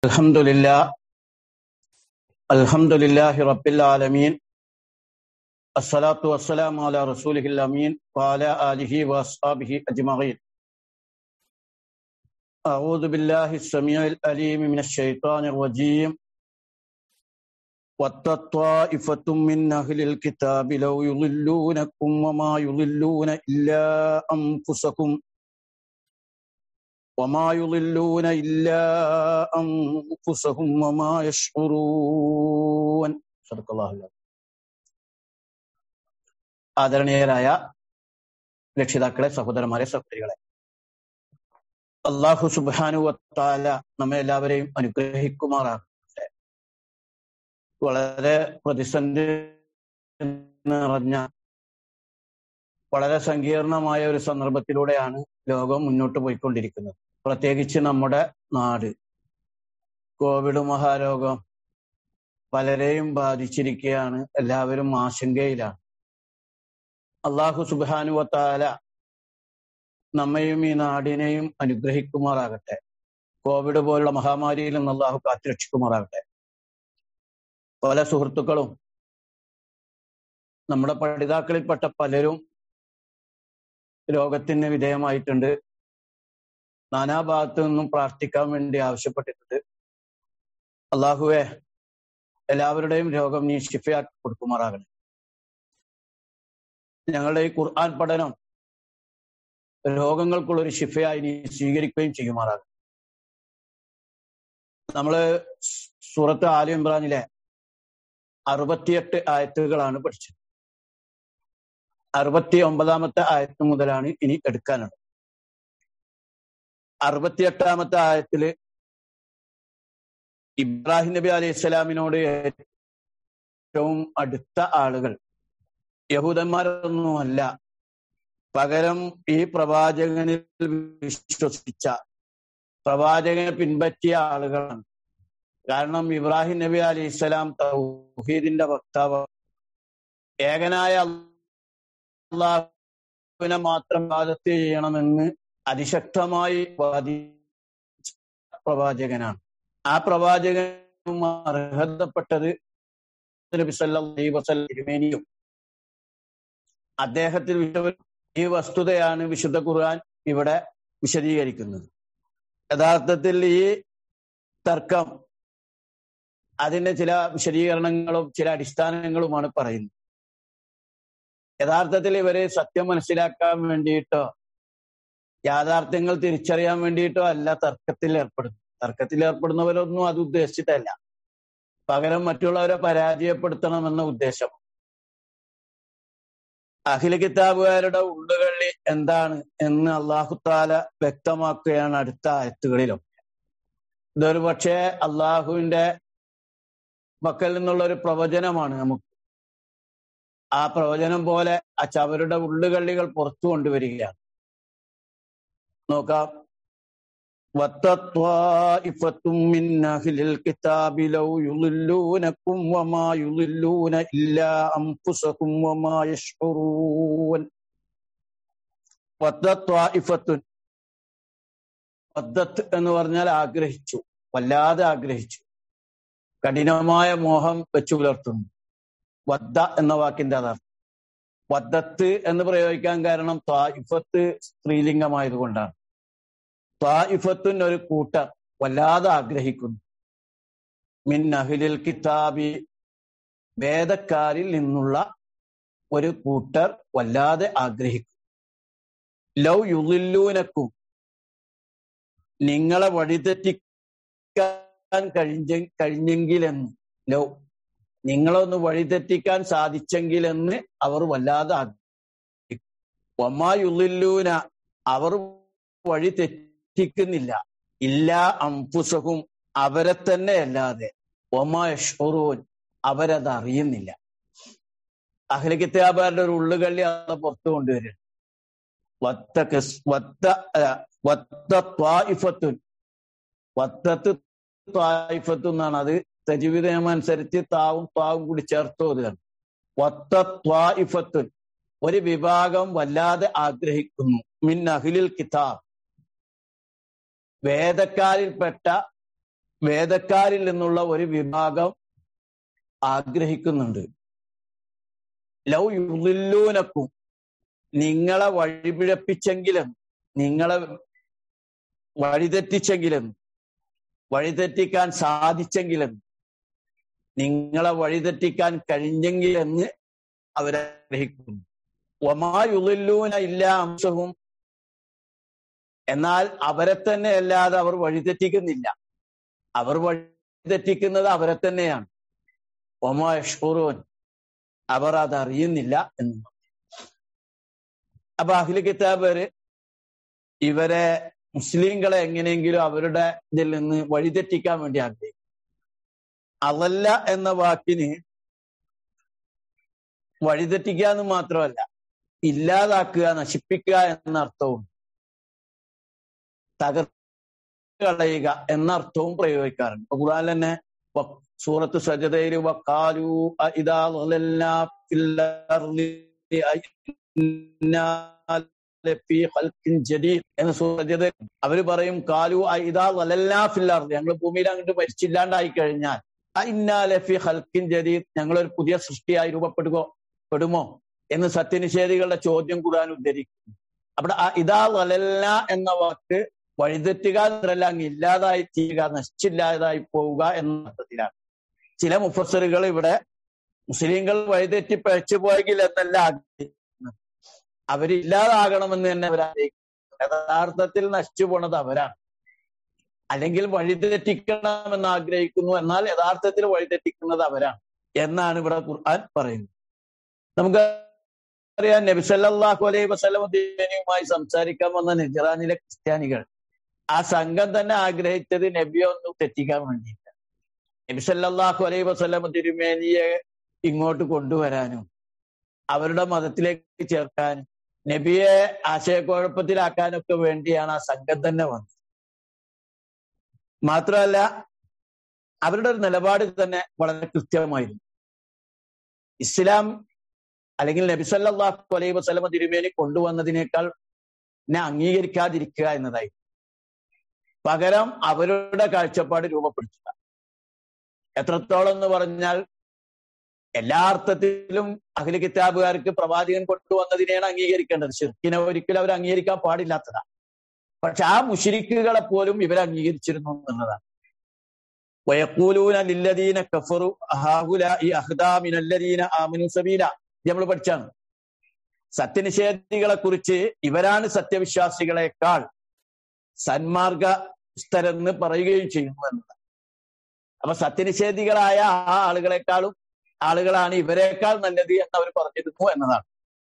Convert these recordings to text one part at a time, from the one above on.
الحمد لله الحمد لله رب العالمين الصلاة والسلام على رسوله الأمين وعلى آله وأصحابه أجمعين أعوذ بالله السميع الأليم من الشيطان الرجيم واتت طائفة من أهل الكتاب لو يضلونكم وما يضلون إلا أنفسكم وما يضلون إلا أنفسهم وما يشعرون صدق الله العظيم ആദരണീയരായ രക്ഷിതാക്കളെ സഹോദരന്മാരെ സഹോദരികളെ അള്ളാഹു സുബാനുവത്താല നമ്മെ എല്ലാവരെയും അനുഗ്രഹിക്കുമാറാകട്ടെ വളരെ പ്രതിസന്ധി നിറഞ്ഞ വളരെ സങ്കീർണമായ ഒരു സന്ദർഭത്തിലൂടെയാണ് ലോകം മുന്നോട്ട് പോയിക്കൊണ്ടിരിക്കുന്നത് പ്രത്യേകിച്ച് നമ്മുടെ നാട് കോവിഡ് മഹാരോഗം പലരെയും ബാധിച്ചിരിക്കുകയാണ് എല്ലാവരും ആശങ്കയിലാണ് അള്ളാഹു സുബാനുവത്താല നമ്മയും ഈ നാടിനെയും അനുഗ്രഹിക്കുമാറാകട്ടെ കോവിഡ് പോലുള്ള മഹാമാരിയിൽ നിന്ന് അള്ളാഹു കാത്തുരക്ഷിക്കുമാറാകട്ടെ പല സുഹൃത്തുക്കളും നമ്മുടെ പഠിതാക്കളിൽപ്പെട്ട പലരും രോഗത്തിന് വിധേയമായിട്ടുണ്ട് നാനാഭാഗത്തു നിന്നും പ്രാർത്ഥിക്കാൻ വേണ്ടി ആവശ്യപ്പെട്ടിട്ടുണ്ട് അള്ളാഹുവെ എല്ലാവരുടെയും രോഗം നീ ഷിഫയാക്കി കൊടുക്കുമാറാകണം ഞങ്ങളുടെ ഈ ഖുർആൻ പഠനം രോഗങ്ങൾക്കുള്ള ഒരു ഷിഫയായി നീ സ്വീകരിക്കുകയും ചെയ്യുമാറാകണം നമ്മള് സൂറത്ത് ആലി ഇമ്രാനിലെ അറുപത്തിയെട്ട് ആയത്തുകളാണ് പഠിച്ചത് അറുപത്തി ഒമ്പതാമത്തെ ആയത്ത് മുതലാണ് ഇനി എടുക്കാനുള്ളത് അറുപത്തിയെട്ടാമത്തെ ആയത്തില് ഇബ്രാഹിം നബി അലൈഹി സ്വലാമിനോട് ഏറ്റവും അടുത്ത ആളുകൾ യഹൂദന്മാരൊന്നുമല്ല പകരം ഈ പ്രവാചകനിൽ വിശ്വസിച്ച പ്രവാചകനെ പിൻപറ്റിയ ആളുകളാണ് കാരണം ഇബ്രാഹിം നബി അലൈഹി സ്വലാം തൗഹീദിന്റെ വക്താവ് ഏകനായ അള്ളാഹുവിനെ മാത്രം ബാധത്ത് ചെയ്യണമെന്ന് അതിശക്തമായി വാദിച്ച പ്രവാചകനാണ് ആ പ്രവാചകനും അർഹതപ്പെട്ടത് നബി സല്ലല്ലാഹു വസല്ലം തിരുമേനിയും അദ്ദേഹത്തിൽ ഈ വസ്തുതയാണ് വിശുദ്ധ ഖുർആൻ ഇവിടെ വിശദീകരിക്കുന്നത് യഥാർത്ഥത്തിൽ ഈ തർക്കം അതിന്റെ ചില വിശദീകരണങ്ങളും ചില അടിസ്ഥാനങ്ങളുമാണ് പറയുന്നത് യഥാർത്ഥത്തിൽ ഇവര് സത്യം മനസ്സിലാക്കാൻ വേണ്ടിയിട്ടോ യാഥാർത്ഥ്യങ്ങൾ തിരിച്ചറിയാൻ വേണ്ടിയിട്ടോ അല്ല തർക്കത്തിൽ ഏർപ്പെടുന്നത് തർക്കത്തിൽ ഏർപ്പെടുന്നവരൊന്നും അത് ഉദ്ദേശിച്ചിട്ടല്ല പകരം മറ്റുള്ളവരെ പരാജയപ്പെടുത്തണമെന്ന ഉദ്ദേശം അഖില കിതാബുകാരുടെ ഉള്ളുകളി എന്താണ് എന്ന് അള്ളാഹുത്താല വ്യക്തമാക്കുകയാണ് അടുത്ത ആയത്തുകളിലൊക്കെ ഇതൊരു പക്ഷേ അള്ളാഹുവിന്റെ പക്കൽ നിന്നുള്ള ഒരു പ്രവചനമാണ് നമുക്ക് ആ പ്രവചനം പോലെ അവരുടെ ഉള്ളുകള്ളികൾ പുറത്തു കൊണ്ടുവരികയാണ് നോക്കാം وَتَطَّائِفَةٌ مِّنْ أَهْلِ الْكِتَابِ لَوْ يُضِلُّونَكُمْ وَمَا يُضِلُّونَ إِلَّا أَنفُسَهُمْ وَمَا يَشْعُرُونَ وَتَطَّائِفَةٌ വദ്ദത്ത് എന്ന് പറഞ്ഞാൽ ആഗ്രഹിച്ചു വല്ലാതെ ആഗ്രഹിച്ചു കഠിനമായ മോഹം വെച്ചു പുലർത്തുന്നു വദ്ദ എന്ന വാക്കിന്റെ അർത്ഥം വദ്ദത്ത് എന്ന് പ്രയോഗിക്കാൻ കാരണം ത്വായിഫത്ത് സ്ത്രീലിംഗമായതുകൊണ്ടാണ് ത്വായിഫത്തുൻ ഒരു കൂട്ടർ വല്ലാതെ ആഗ്രഹിക്കുന്നു മിൻ അഹിലിൽ കിതാബി വേദക്കാരിൽ നിന്നുള്ള ഒരു കൂട്ടർ വല്ലാതെ ആഗ്രഹിക്കും ലൗ യുളില്ലൂനക്കും നിങ്ങളെ വഴിതെറ്റിക്കാൻ കഴിഞ്ഞ കഴിഞ്ഞെങ്കിലെന്ന് ലൗ നിങ്ങളൊന്ന് വഴിതെറ്റിക്കാൻ സാധിച്ചെങ്കിലെന്ന് അവർ വല്ലാതെ ആഗ്രഹിക്കും ഒമായുള്ളില്ലൂന അവർ വഴി തെറ്റിക്കുന്നില്ല ഇല്ലാ അംഫുസഹും അവരെ തന്നെ അല്ലാതെ ഒമാഷൂൻ അവരത് അറിയുന്നില്ല അഹ്ലക്കിത്താബാരുടെ ഒരു ഉള്ളുകള്ളി അത് പുറത്തു കൊണ്ടുവരും വത്തത്ത് ത്വായിഫത്തു എന്നാണ് അത് തജീവിത നിയമം അനുസരിച്ച് താവും ത്വാവും കൂടി ചേർത്ത് ഓതുകയാണ് വത്ത ത്വായിഫത്തുൻ ഒരു വിഭാഗം വല്ലാതെ ആഗ്രഹിക്കുന്നു മിൻ അഹിലിൽ കിതാബ് വേദക്കാരിൽപ്പെട്ട വേദക്കാരിൽ നിന്നുള്ള ഒരു വിഭാഗം ആഗ്രഹിക്കുന്നുണ്ട് ലൗ യുദില്ലൂനക്കും നിങ്ങളെ വഴിപിഴപ്പിച്ചെങ്കിലും നിങ്ങളെ വഴിതെറ്റിച്ചെങ്കിലും വഴിതെറ്റിക്കാൻ സാധിച്ചെങ്കിലും നിങ്ങളെ വഴിതെറ്റിക്കാൻ കഴിഞ്ഞെങ്കിലെന്ന് അവരാഗ്രഹിക്കുന്നു ഒമായുദില്ലൂന ഇല്ല അംശവും എന്നാൽ അവരെ തന്നെ അല്ലാതെ അവർ വഴിതെറ്റിക്കുന്നില്ല അവർ വഴിതെറ്റിക്കുന്നത് അവരെ തന്നെയാണ് ഒമാഷൂറോൻ അവർ അതറിയുന്നില്ല എന്ന് അപ്പൊ അഖില കിതാബര് ഇവരെ മുസ്ലിങ്ങളെ എങ്ങനെയെങ്കിലും അവരുടെ ഇതിൽ നിന്ന് വഴിതെറ്റിക്കാൻ വേണ്ടി ആഗ്രഹിക്കും അതല്ല എന്ന വാക്കിന് വഴിതെറ്റിക്കുക എന്ന് മാത്രമല്ല ഇല്ലാതാക്കുക നശിപ്പിക്കുക എന്ന അർത്ഥവും തകർക്കളയുക എന്ന അർത്ഥവും പ്രയോഗിക്കാറുണ്ട് ഖുർആൻ തന്നെ സൂറത്ത് സജതയിൽ വക്കാലു ഇതാ എന്ന് സൂറജത അവര് പറയും കാലു ഇതാ വലല്ലാ ഫില്ലാർ ഞങ്ങൾ ഭൂമിയിൽ അങ്ങോട്ട് മരിച്ചില്ലാണ്ടായി കഴിഞ്ഞാൽ ഇന്നാലഫി ഹൽക്കിൻ ജദീദ് ഞങ്ങളൊരു പുതിയ സൃഷ്ടിയായി രൂപപ്പെടുകോ പെടുമോ എന്ന് സത്യനിഷേധികളുടെ ചോദ്യം ഖുർആൻ ഉദ്ധരിക്കുന്നു അവിടെ ഇതാ വലല്ല എന്ന വാക്ക് വഴിതെറ്റുക എന്നല്ല അങ്ങ് ഇല്ലാതായി തീരുക നശിച്ചില്ലാതായി പോവുക എന്ന അർത്ഥത്തിലാണ് ചില മുഫസറുകൾ ഇവിടെ മുസ്ലിങ്ങൾ വഴിതെറ്റി പഴച്ചു പോയെങ്കിൽ എന്നല്ല ആഗ്രഹിക്കുന്നത് അവരില്ലാതാകണമെന്ന് തന്നെ അവരാഗ്രഹിക്കുന്നു യഥാർത്ഥത്തിൽ നശിച്ചു പോണത് അവരാണ് അല്ലെങ്കിൽ വഴിതെറ്റിക്കണമെന്ന് ആഗ്രഹിക്കുന്നു എന്നാൽ യഥാർത്ഥത്തിൽ വഴിതെറ്റിക്കുന്നത് അവരാണ് എന്നാണ് ഇവിടെ ഖുർആൻ പറയുന്നത് നമുക്ക് അറിയാം നബി സല്ലല്ലാഹു അലൈഹി വസല്ലം തിരുമേനിയുമായി സംസാരിക്കാൻ വന്ന നിജറാനിലെ ക്രിസ്ത്യാനികൾ ആ സംഘം തന്നെ ആഗ്രഹിച്ചത് നബിയെ ഒന്ന് തെറ്റിക്കാൻ വേണ്ടിയിട്ട് നബി സല്ലല്ലാഹു അലൈഹി വസല്ലം തിരുമേനിയെ ഇങ്ങോട്ട് കൊണ്ടുവരാനും അവരുടെ മതത്തിലേക്ക് ചേർക്കാനും നബിയെ ആശയക്കുഴപ്പത്തിലാക്കാനൊക്കെ വേണ്ടിയാണ് ആ സംഘം തന്നെ വന്നത് മാത്രമല്ല അവരുടെ ഒരു നിലപാട് തന്നെ വളരെ കൃത്യമായിരുന്നു ഇസ്ലാം അല്ലെങ്കിൽ നബി സല്ലല്ലാഹു അലൈഹി വസല്ലമ തിരുമേനി കൊണ്ടുവന്നതിനേക്കാൾ എന്നെ അംഗീകരിക്കാതിരിക്കുക എന്നതായി പകരം അവരുടെ കാഴ്ചപ്പാട് രൂപപ്പെടുത്തുക എത്രത്തോളം എന്ന് പറഞ്ഞാൽ എല്ലാ അർത്ഥത്തിലും അഖില കിതാബുകാർക്ക് പ്രവാചകൻ കൊണ്ടുവന്നതിനെയാണ് അംഗീകരിക്കേണ്ടത് ഷിർക്കിനെ ഒരിക്കലും അവർ അംഗീകരിക്കാൻ പാടില്ലാത്തതാണ് പക്ഷെ ആ മുഷിരിക്കുകളെ പോലും ഇവർ അംഗീകരിച്ചിരുന്നു എന്നുള്ളതാണ് വയക്കൂലൂന ലില്ലദീന കഫറു ഹാഹുല ഈ അഹ്ദാമിനല്ലദീന ആമിനു സബീല നമ്മൾ പഠിച്ചാണ് സത്യനിഷേധികളെ കുറിച്ച് ഇവരാണ് സത്യവിശ്വാസികളെക്കാൾ സന്മാർഗസ്ഥരെന്ന് പറയുകയും ചെയ്യുന്നു എന്നതാണ് അപ്പൊ സത്യനിഷേധികളായ ആ ആളുകളെക്കാളും ആളുകളാണ് ഇവരെക്കാൾ നല്ലത് എന്ന് അവർ പറഞ്ഞിരുന്നു എന്നതാണ്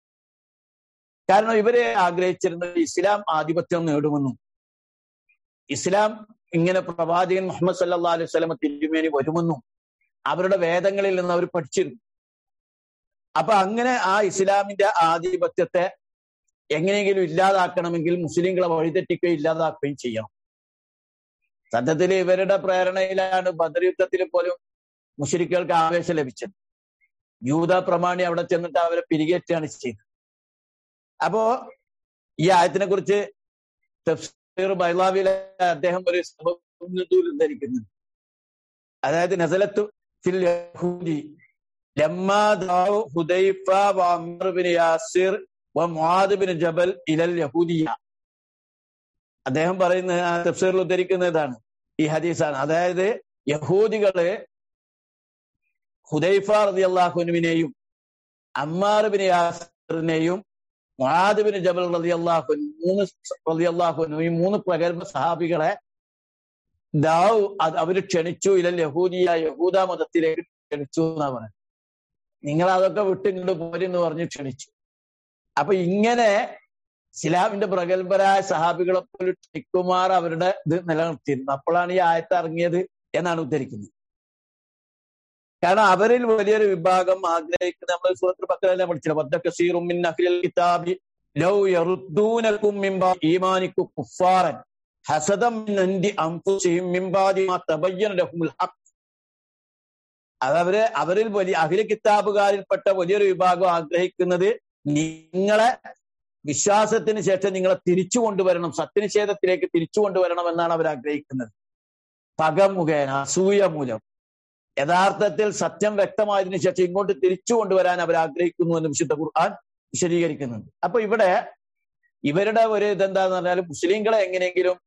കാരണം ഇവരെ ആഗ്രഹിച്ചിരുന്നത് ഇസ്ലാം ആധിപത്യം നേടുമെന്നും ഇസ്ലാം ഇങ്ങനെ പ്രവാചകൻ മുഹമ്മദ് സല്ലാ അലൈഹി സ്വലമ തിരുമേനി വരുമെന്നും അവരുടെ വേദങ്ങളിൽ നിന്ന് അവർ പഠിച്ചിരുന്നു അപ്പൊ അങ്ങനെ ആ ഇസ്ലാമിന്റെ ആധിപത്യത്തെ എങ്ങനെയെങ്കിലും ഇല്ലാതാക്കണമെങ്കിൽ മുസ്ലിങ്ങളെ വഴിതെറ്റിക്കുകയും ഇല്ലാതാക്കുകയും ചെയ്യണം സത്യത്തിൽ ഇവരുടെ പ്രേരണയിലാണ് ബദർ യുദ്ധത്തിൽ പോലും മുഷരിക്കൾക്ക് ആവേശം ലഭിച്ചത് യൂത പ്രമാണി അവിടെ ചെന്നിട്ട് അവരെ പിരികേറ്റാണ് ചെയ്തത് അപ്പോ ഈ ആയത്തിനെ കുറിച്ച് തഫ്സീർ ബൈലാവിലെ അദ്ദേഹം ഒരു സംഭവം ധരിക്കുന്നു അതായത് നസലത്തു ഫിൽ യഹൂദി ലമ്മാ ദാവു ഹുദൈഫ വ അംർ ബിൻ യാസിർ വ മുആദ് ബിൻ ജബൽ ഇലൽ യഹൂദിയ അദ്ദേഹം പറയുന്ന തഫ്സീറിൽ ഉദ്ധരിക്കുന്ന ഇതാണ് ഈ ഹദീസാണ് അതായത് യഹൂദികള് ഹുദൈഫ റളിയല്ലാഹുവിനെയും അമ്മാർ ബിൻ യാസിറിനെയും മുആദ് ബിൻ ജബൽ റളിയല്ലാഹു മൂന്ന് റളിയല്ലാഹു ഈ മൂന്ന് പ്രഗത്ഭ സഹാബികളെ ദാവ് അവര് ക്ഷണിച്ചു ഇലൽ യഹൂദിയ യഹൂദ മതത്തിലേക്ക് ക്ഷണിച്ചു എന്നാ പറയുന്നത് നിങ്ങൾ അതൊക്കെ വിട്ടിങ്ങോട്ട് പോരെന്ന് പറഞ്ഞ് ക്ഷണിച്ചു അപ്പൊ ഇങ്ങനെ ഇസ്ലാമിന്റെ പ്രഗത്ഭരായ സഹാബികളെ പോലും ടിക്കുമാർ അവരുടെ ഇത് നിലനിർത്തിയിരുന്നു അപ്പോഴാണ് ഈ ആയത്ത് ഇറങ്ങിയത് എന്നാണ് ഉദ്ധരിക്കുന്നത് കാരണം അവരിൽ വലിയൊരു വിഭാഗം ആഗ്രഹിക്കുന്ന നമ്മൾ സുഹൃത്ത് പക്കലെല്ലാം പഠിച്ചില്ല വദ്ദക്കസീറും മിൻ അഹ്ലിൽ കിതാബി ലൗ യറുദ്ദൂനകും മിൻ ഈമാനിക്കു കുഫാറൻ ഹസദം മിൻ അൻദി അൻഫുസിഹിം മിൻ ബാദി മാ തബയ്യന ലഹുൽ ഹഖ് അതവര് അവരിൽ വലിയ അഖില കിതാബുകാരിൽപ്പെട്ട വലിയൊരു വിഭാഗം ആഗ്രഹിക്കുന്നത് നിങ്ങളെ വിശ്വാസത്തിന് ശേഷം നിങ്ങളെ തിരിച്ചു കൊണ്ടുവരണം സത്യനിഷേധത്തിലേക്ക് തിരിച്ചു കൊണ്ടുവരണം എന്നാണ് അവർ ആഗ്രഹിക്കുന്നത് പക മുഖേന അസൂയ മൂലം യഥാർത്ഥത്തിൽ സത്യം വ്യക്തമായതിനു ശേഷം ഇങ്ങോട്ട് തിരിച്ചു കൊണ്ടുവരാൻ അവർ ആഗ്രഹിക്കുന്നു എന്ന് വിശുദ്ധ ഖുർആൻ വിശദീകരിക്കുന്നുണ്ട് അപ്പൊ ഇവിടെ ഇവരുടെ ഒരു ഇതെന്താന്ന് പറഞ്ഞാൽ മുസ്ലിങ്ങളെ എങ്ങനെയെങ്കിലും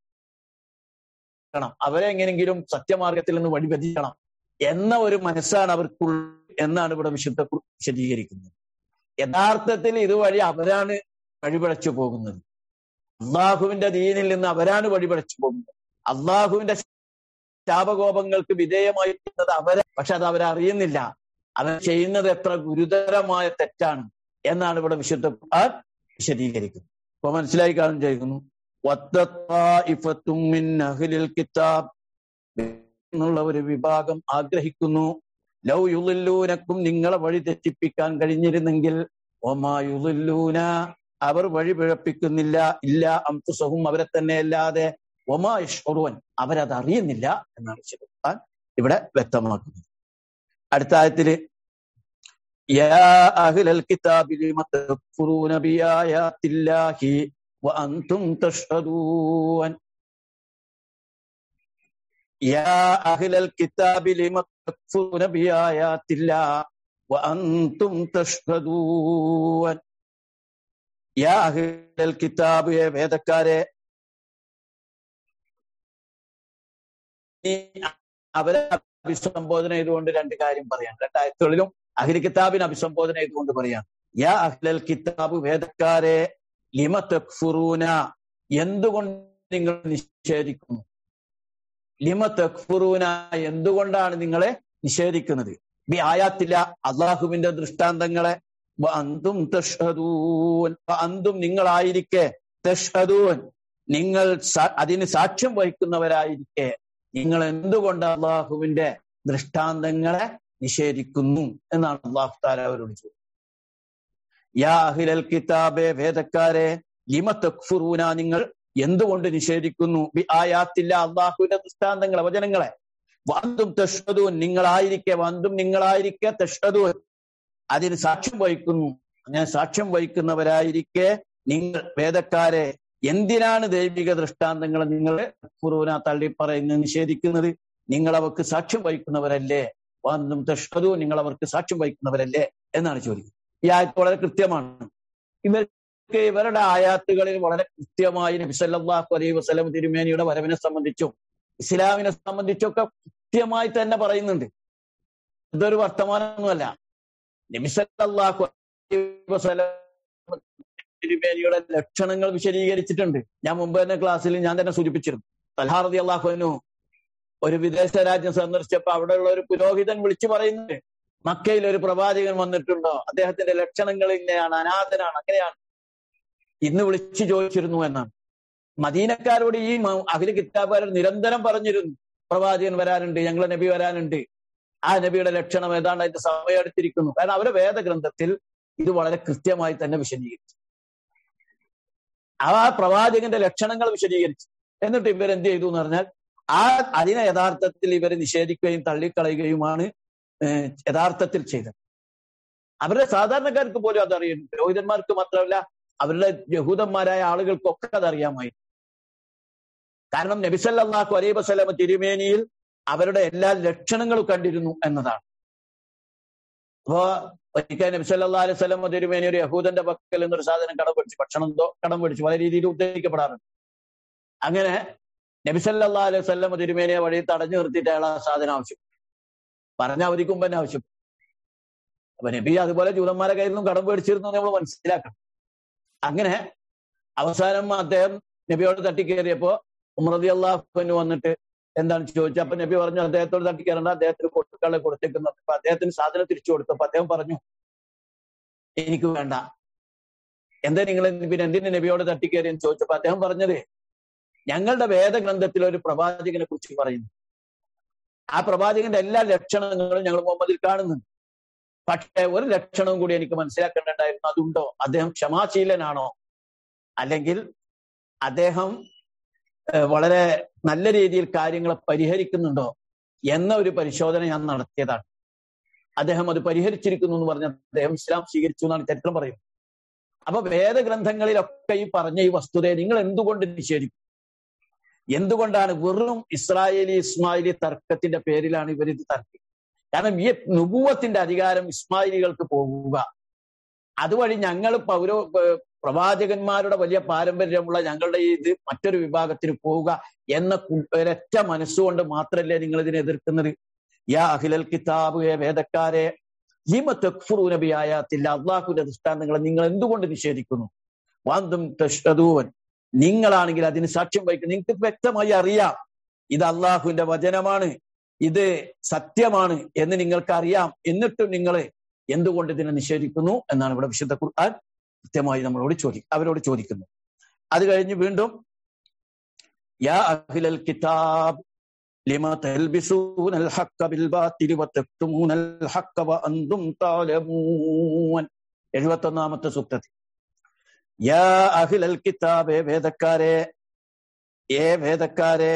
അവരെ എങ്ങനെയെങ്കിലും സത്യമാർഗത്തിൽ നിന്ന് വഴിപതിക്കണം എന്ന ഒരു മനസ്സാണ് അവർക്കുള്ള എന്നാണ് ഇവിടെ വിശുദ്ധ വിശദീകരിക്കുന്നത് യഥാർത്ഥത്തിൽ ഇതുവഴി അവരാണ് വഴിപഴച്ചു പോകുന്നത് അള്ളാഹുവിന്റെ ദീനിൽ നിന്ന് അവരാണ് വഴിപഴച്ചു പോകുന്നത് അള്ളാഹുവിന്റെ ശാപകോപങ്ങൾക്ക് വിധേയമായിരിക്കുന്നത് അവരെ പക്ഷെ അത് അവരറിയുന്നില്ല അവർ ചെയ്യുന്നത് എത്ര ഗുരുതരമായ തെറ്റാണ് എന്നാണ് ഇവിടെ വിശുദ്ധ ഖുർആൻ വിശദീകരിക്കുന്നത് അപ്പൊ മനസ്സിലായി കാണും ചെയ്യുന്നു കിതാബ് എന്നുള്ള ഒരു വിഭാഗം ആഗ്രഹിക്കുന്നു ലൗ യുളില്ലൂനക്കും നിങ്ങളെ വഴി തെറ്റിപ്പിക്കാൻ കഴിഞ്ഞിരുന്നെങ്കിൽ ഒമായുളില്ലൂന അവർ വഴി പിഴപ്പിക്കുന്നില്ല ഇല്ല അംതുസഹും അവരെ തന്നെ അല്ലാതെ ഒമാ ഇഷ്റുവൻ അവരത് അറിയുന്നില്ല എന്നാണ് വിശുദ്ധാൻ ഇവിടെ വ്യക്തമാക്കുന്നത് അടുത്ത ആയത്തില് يا أهل الكتاب لم تكفرون بآيات الله وأنتم تشهدون يا أهل الكتاب لم تكفرون بآيات الله وأنتم تشهدون يا أهل الكتاب വേദക്കാരെ അവരെ അഭിസംബോധന ചെയ്തുകൊണ്ട് രണ്ട് കാര്യം പറയാം രണ്ടായിരത്തികളിലും അഹിൽ കിതാബിനെ അഭിസംബോധന ചെയ്തുകൊണ്ട് പറയാം യാ അഹ്ലൽ കിതാബ് വേദക്കാരെ ലിമ തക്ഫുറൂന എന്തുകൊണ്ട് നിങ്ങൾ നിഷേധിക്കുന്നു ലിമ തക്ഫുറൂന എന്തുകൊണ്ടാണ് നിങ്ങളെ നിഷേധിക്കുന്നത് ബി ആയാത്തില്ല അള്ളാഹുവിന്റെ ദൃഷ്ടാന്തങ്ങളെ അന്തും തഷ്ഹദൂൻ അന്തും നിങ്ങളായിരിക്കെ തഷ്ഹദൂൻ നിങ്ങൾ അതിന് സാക്ഷ്യം വഹിക്കുന്നവരായിരിക്കെ നിങ്ങൾ എന്തുകൊണ്ട് അള്ളാഹുവിന്റെ ദൃഷ്ടാന്തങ്ങളെ നിഷേധിക്കുന്നു എന്നാണ് അള്ളാഹു താല അവരോട് ചോദിച്ചത് യാ അഹിലൽ കിതാബെ വേദക്കാരെ ലിമ തക്ഫുറൂന നിങ്ങൾ എന്തുകൊണ്ട് നിഷേധിക്കുന്നു ബി ആയാത്തില്ല അള്ളാഹുവിന്റെ ദൃഷ്ടാന്തങ്ങളെ വചനങ്ങളെ വന്തും തഷ്ഹദൂൻ നിങ്ങളായിരിക്കെ വന്തും നിങ്ങളായിരിക്കെ തഷ്ഹദൂൻ അതിന് സാക്ഷ്യം വഹിക്കുന്നു അങ്ങനെ സാക്ഷ്യം വഹിക്കുന്നവരായിരിക്കെ നിങ്ങൾ വേദക്കാരെ എന്തിനാണ് ദൈവിക ദൃഷ്ടാന്തങ്ങൾ നിങ്ങൾ ഫുറൂന തള്ളി പറയുന്നത് നിഷേധിക്കുന്നത് നിങ്ങൾ അവർക്ക് സാക്ഷ്യം വഹിക്കുന്നവരല്ലേ വന്നും തഷ്ഹദു നിങ്ങൾ അവർക്ക് സാക്ഷ്യം വഹിക്കുന്നവരല്ലേ എന്നാണ് ചോദിക്കുന്നത് ഈ ആയത്ത് വളരെ കൃത്യമാണ് ഇവർക്ക് ഇവരുടെ ആയാത്തുകളിൽ വളരെ കൃത്യമായി നബിസല്ലാഹു അലൈഹി വസ്ലം തിരുമേനിയുടെ വരവിനെ സംബന്ധിച്ചും ഇസ്ലാമിനെ സംബന്ധിച്ചൊക്കെ കൃത്യമായി തന്നെ പറയുന്നുണ്ട് ഇതൊരു വർത്തമാനമൊന്നുമല്ല നബിസല്ലാഹു അലൈഹി വസ്ലം തിരുമേനിയുടെ ലക്ഷണങ്ങൾ വിശദീകരിച്ചിട്ടുണ്ട് ഞാൻ മുമ്പ് തന്നെ ക്ലാസ്സിൽ ഞാൻ തന്നെ സൂചിപ്പിച്ചിരുന്നു തൽഹാറതി അള്ളാഹുനു ഒരു വിദേശ രാജ്യം സന്ദർശിച്ചപ്പോ അവിടെയുള്ള ഒരു പുരോഹിതൻ വിളിച്ചു പറയുന്നുണ്ട് മക്കയിൽ ഒരു പ്രവാചകൻ വന്നിട്ടുണ്ടോ അദ്ദേഹത്തിന്റെ ലക്ഷണങ്ങൾ ഇങ്ങനെയാണ് അനാഥനാണ് അങ്ങനെയാണ് ഇന്ന് വിളിച്ചു ചോദിച്ചിരുന്നു എന്നാണ് മദീനക്കാരോട് ഈ അഖില കിതാബുകാരൻ നിരന്തരം പറഞ്ഞിരുന്നു പ്രവാചകൻ വരാനുണ്ട് ഞങ്ങളെ നബി വരാനുണ്ട് ആ നബിയുടെ ലക്ഷണം ഏതാണ്ട് അതിന്റെ സമയം എടുത്തിരിക്കുന്നു കാരണം അവരുടെ വേദഗ്രന്ഥത്തിൽ ഇത് വളരെ കൃത്യമായി തന്നെ വിശദീകരിച്ചു ആ പ്രവാചകന്റെ ലക്ഷണങ്ങൾ വിശദീകരിച്ചു എന്നിട്ട് ഇവരെന്ത് ചെയ്തു എന്ന് പറഞ്ഞാൽ ആ അതിനെ യഥാർത്ഥത്തിൽ ഇവർ നിഷേധിക്കുകയും തള്ളിക്കളയുകയുമാണ് യഥാർത്ഥത്തിൽ ചെയ്തത് അവരുടെ സാധാരണക്കാർക്ക് പോലും അതറിയും പുരോഹിതന്മാർക്ക് മാത്രമല്ല അവരുടെ യഹൂദന്മാരായ ആളുകൾക്കൊക്കെ അതറിയാമായി കാരണം നബിസല്ലാഹു അലൈ വസ്ലമ തിരുമേനിയിൽ അവരുടെ എല്ലാ ലക്ഷണങ്ങളും കണ്ടിരുന്നു എന്നതാണ് അപ്പോ ഒരിക്കൽ നബിസല്ലാ അലൈഹി സ്വലം തിരുമേനി ഒരു യഹൂദന്റെ പക്കൽ എന്നൊരു സാധനം കടം പിടിച്ചു ഭക്ഷണം കടം പിടിച്ചു പല രീതിയിൽ ഉദ്ധരിക്കപ്പെടാറുണ്ട് അങ്ങനെ നബിസല്ലാ അലൈഹി സ്വല്ലം തിരുമേനിയെ വഴി തടഞ്ഞു നിർത്തിയിട്ട് അയാൾ ആ സാധനം ആവശ്യം പറഞ്ഞ അവധിക്ക് മുമ്പ് തന്നെ ആവശ്യം അപ്പൊ നബി അതുപോലെ ജൂതന്മാരെ കയ്യിൽ നിന്നും കടം പേടിച്ചിരുന്നു നമ്മൾ മനസ്സിലാക്കണം അങ്ങനെ അവസാനം അദ്ദേഹം നബിയോട് തട്ടിക്കേറിയപ്പോ ഉമറദി അള്ളാഹുവിന് വന്നിട്ട് എന്താണ് ചോദിച്ചത് അപ്പൊ നബി പറഞ്ഞു അദ്ദേഹത്തോട് തട്ടിക്കയറണ്ട അദ്ദേഹത്തിന് കൊടുക്കളെ കൊടുത്തേക്കുന്നു അപ്പൊ അദ്ദേഹത്തിന് സാധനം തിരിച്ചു കൊടുത്തു അപ്പൊ അദ്ദേഹം പറഞ്ഞു എനിക്ക് വേണ്ട എന്താ നിങ്ങൾ പിന്നെ എന്തിനു നബിയോട് തട്ടിക്കയറി എന്ന് ചോദിച്ചപ്പോ അദ്ദേഹം പറഞ്ഞത് ഞങ്ങളുടെ വേദഗ്രന്ഥത്തിൽ ഒരു പ്രവാചകനെ കുറിച്ച് പറയുന്നു ആ പ്രവാചകന്റെ എല്ലാ ലക്ഷണങ്ങളും ഞങ്ങൾ മുഹമ്മദിൽ കാണുന്നുണ്ട് പക്ഷേ ഒരു ലക്ഷണവും കൂടി എനിക്ക് മനസ്സിലാക്കേണ്ടതായിരുന്നു അതുണ്ടോ അദ്ദേഹം ക്ഷമാശീലനാണോ അല്ലെങ്കിൽ അദ്ദേഹം വളരെ നല്ല രീതിയിൽ കാര്യങ്ങളെ പരിഹരിക്കുന്നുണ്ടോ എന്ന ഒരു പരിശോധന ഞാൻ നടത്തിയതാണ് അദ്ദേഹം അത് പരിഹരിച്ചിരിക്കുന്നു എന്ന് പറഞ്ഞ അദ്ദേഹം ഇസ്ലാം സ്വീകരിച്ചു എന്നാണ് ചരിത്രം പറയുന്നത് അപ്പൊ വേദഗ്രന്ഥങ്ങളിലൊക്കെ ഈ പറഞ്ഞ ഈ വസ്തുതയെ നിങ്ങൾ എന്തുകൊണ്ട് നിഷേധിക്കും എന്തുകൊണ്ടാണ് വെറും ഇസ്രായേലി ഇസ്മായിലി തർക്കത്തിന്റെ പേരിലാണ് ഇവർ ഇത് തർക്കിക്കുന്നത് കാരണം ഈ നുപൂവത്തിന്റെ അധികാരം ഇസ്മായിലികൾക്ക് പോകുക അതുവഴി ഞങ്ങൾ പൗരോ പ്രവാചകന്മാരുടെ വലിയ പാരമ്പര്യമുള്ള ഞങ്ങളുടെ ഈ ഇത് മറ്റൊരു വിഭാഗത്തിന് പോവുക എന്ന ഒരൊറ്റ മനസ്സുകൊണ്ട് മാത്രമല്ലേ നിങ്ങൾ ഇതിനെ എതിർക്കുന്നത് യാ അഖിലൽ കിതാബ് ഏ വേദക്കാരെ ഹിമ തെക്ഫുറൂനബിയായത്തില്ല അള്ളാഹുവിന്റെ ദൃഷ്ടാന്തങ്ങളെ നിങ്ങൾ എന്തുകൊണ്ട് നിഷേധിക്കുന്നു വാന്തും തഷ്ടദൂവൻ നിങ്ങളാണെങ്കിൽ അതിന് സാക്ഷ്യം വഹിക്കും നിങ്ങൾക്ക് വ്യക്തമായി അറിയാം ഇത് അള്ളാഹുവിന്റെ വചനമാണ് ഇത് സത്യമാണ് എന്ന് നിങ്ങൾക്ക് അറിയാം എന്നിട്ടും നിങ്ങൾ എന്തുകൊണ്ട് ഇതിനെ നിഷേധിക്കുന്നു എന്നാണ് ഇവിടെ വിശുദ്ധ ഖുർആൻ കൃത്യമായി നമ്മളോട് ചോദി അവരോട് ചോദിക്കുന്നു അത് കഴിഞ്ഞ് വീണ്ടും യാ അഖിലൽ കിതാബ് لما تلبسون الحق بالباطل وتكتمون الحق وأنتم تعلمون എഴുപത്തൊന്നാമത്തെ സൂക്തത്തിൽ യാ അഖിലൽ കിതാബ് വേദക്കാരെ ഏ വേദക്കാരെ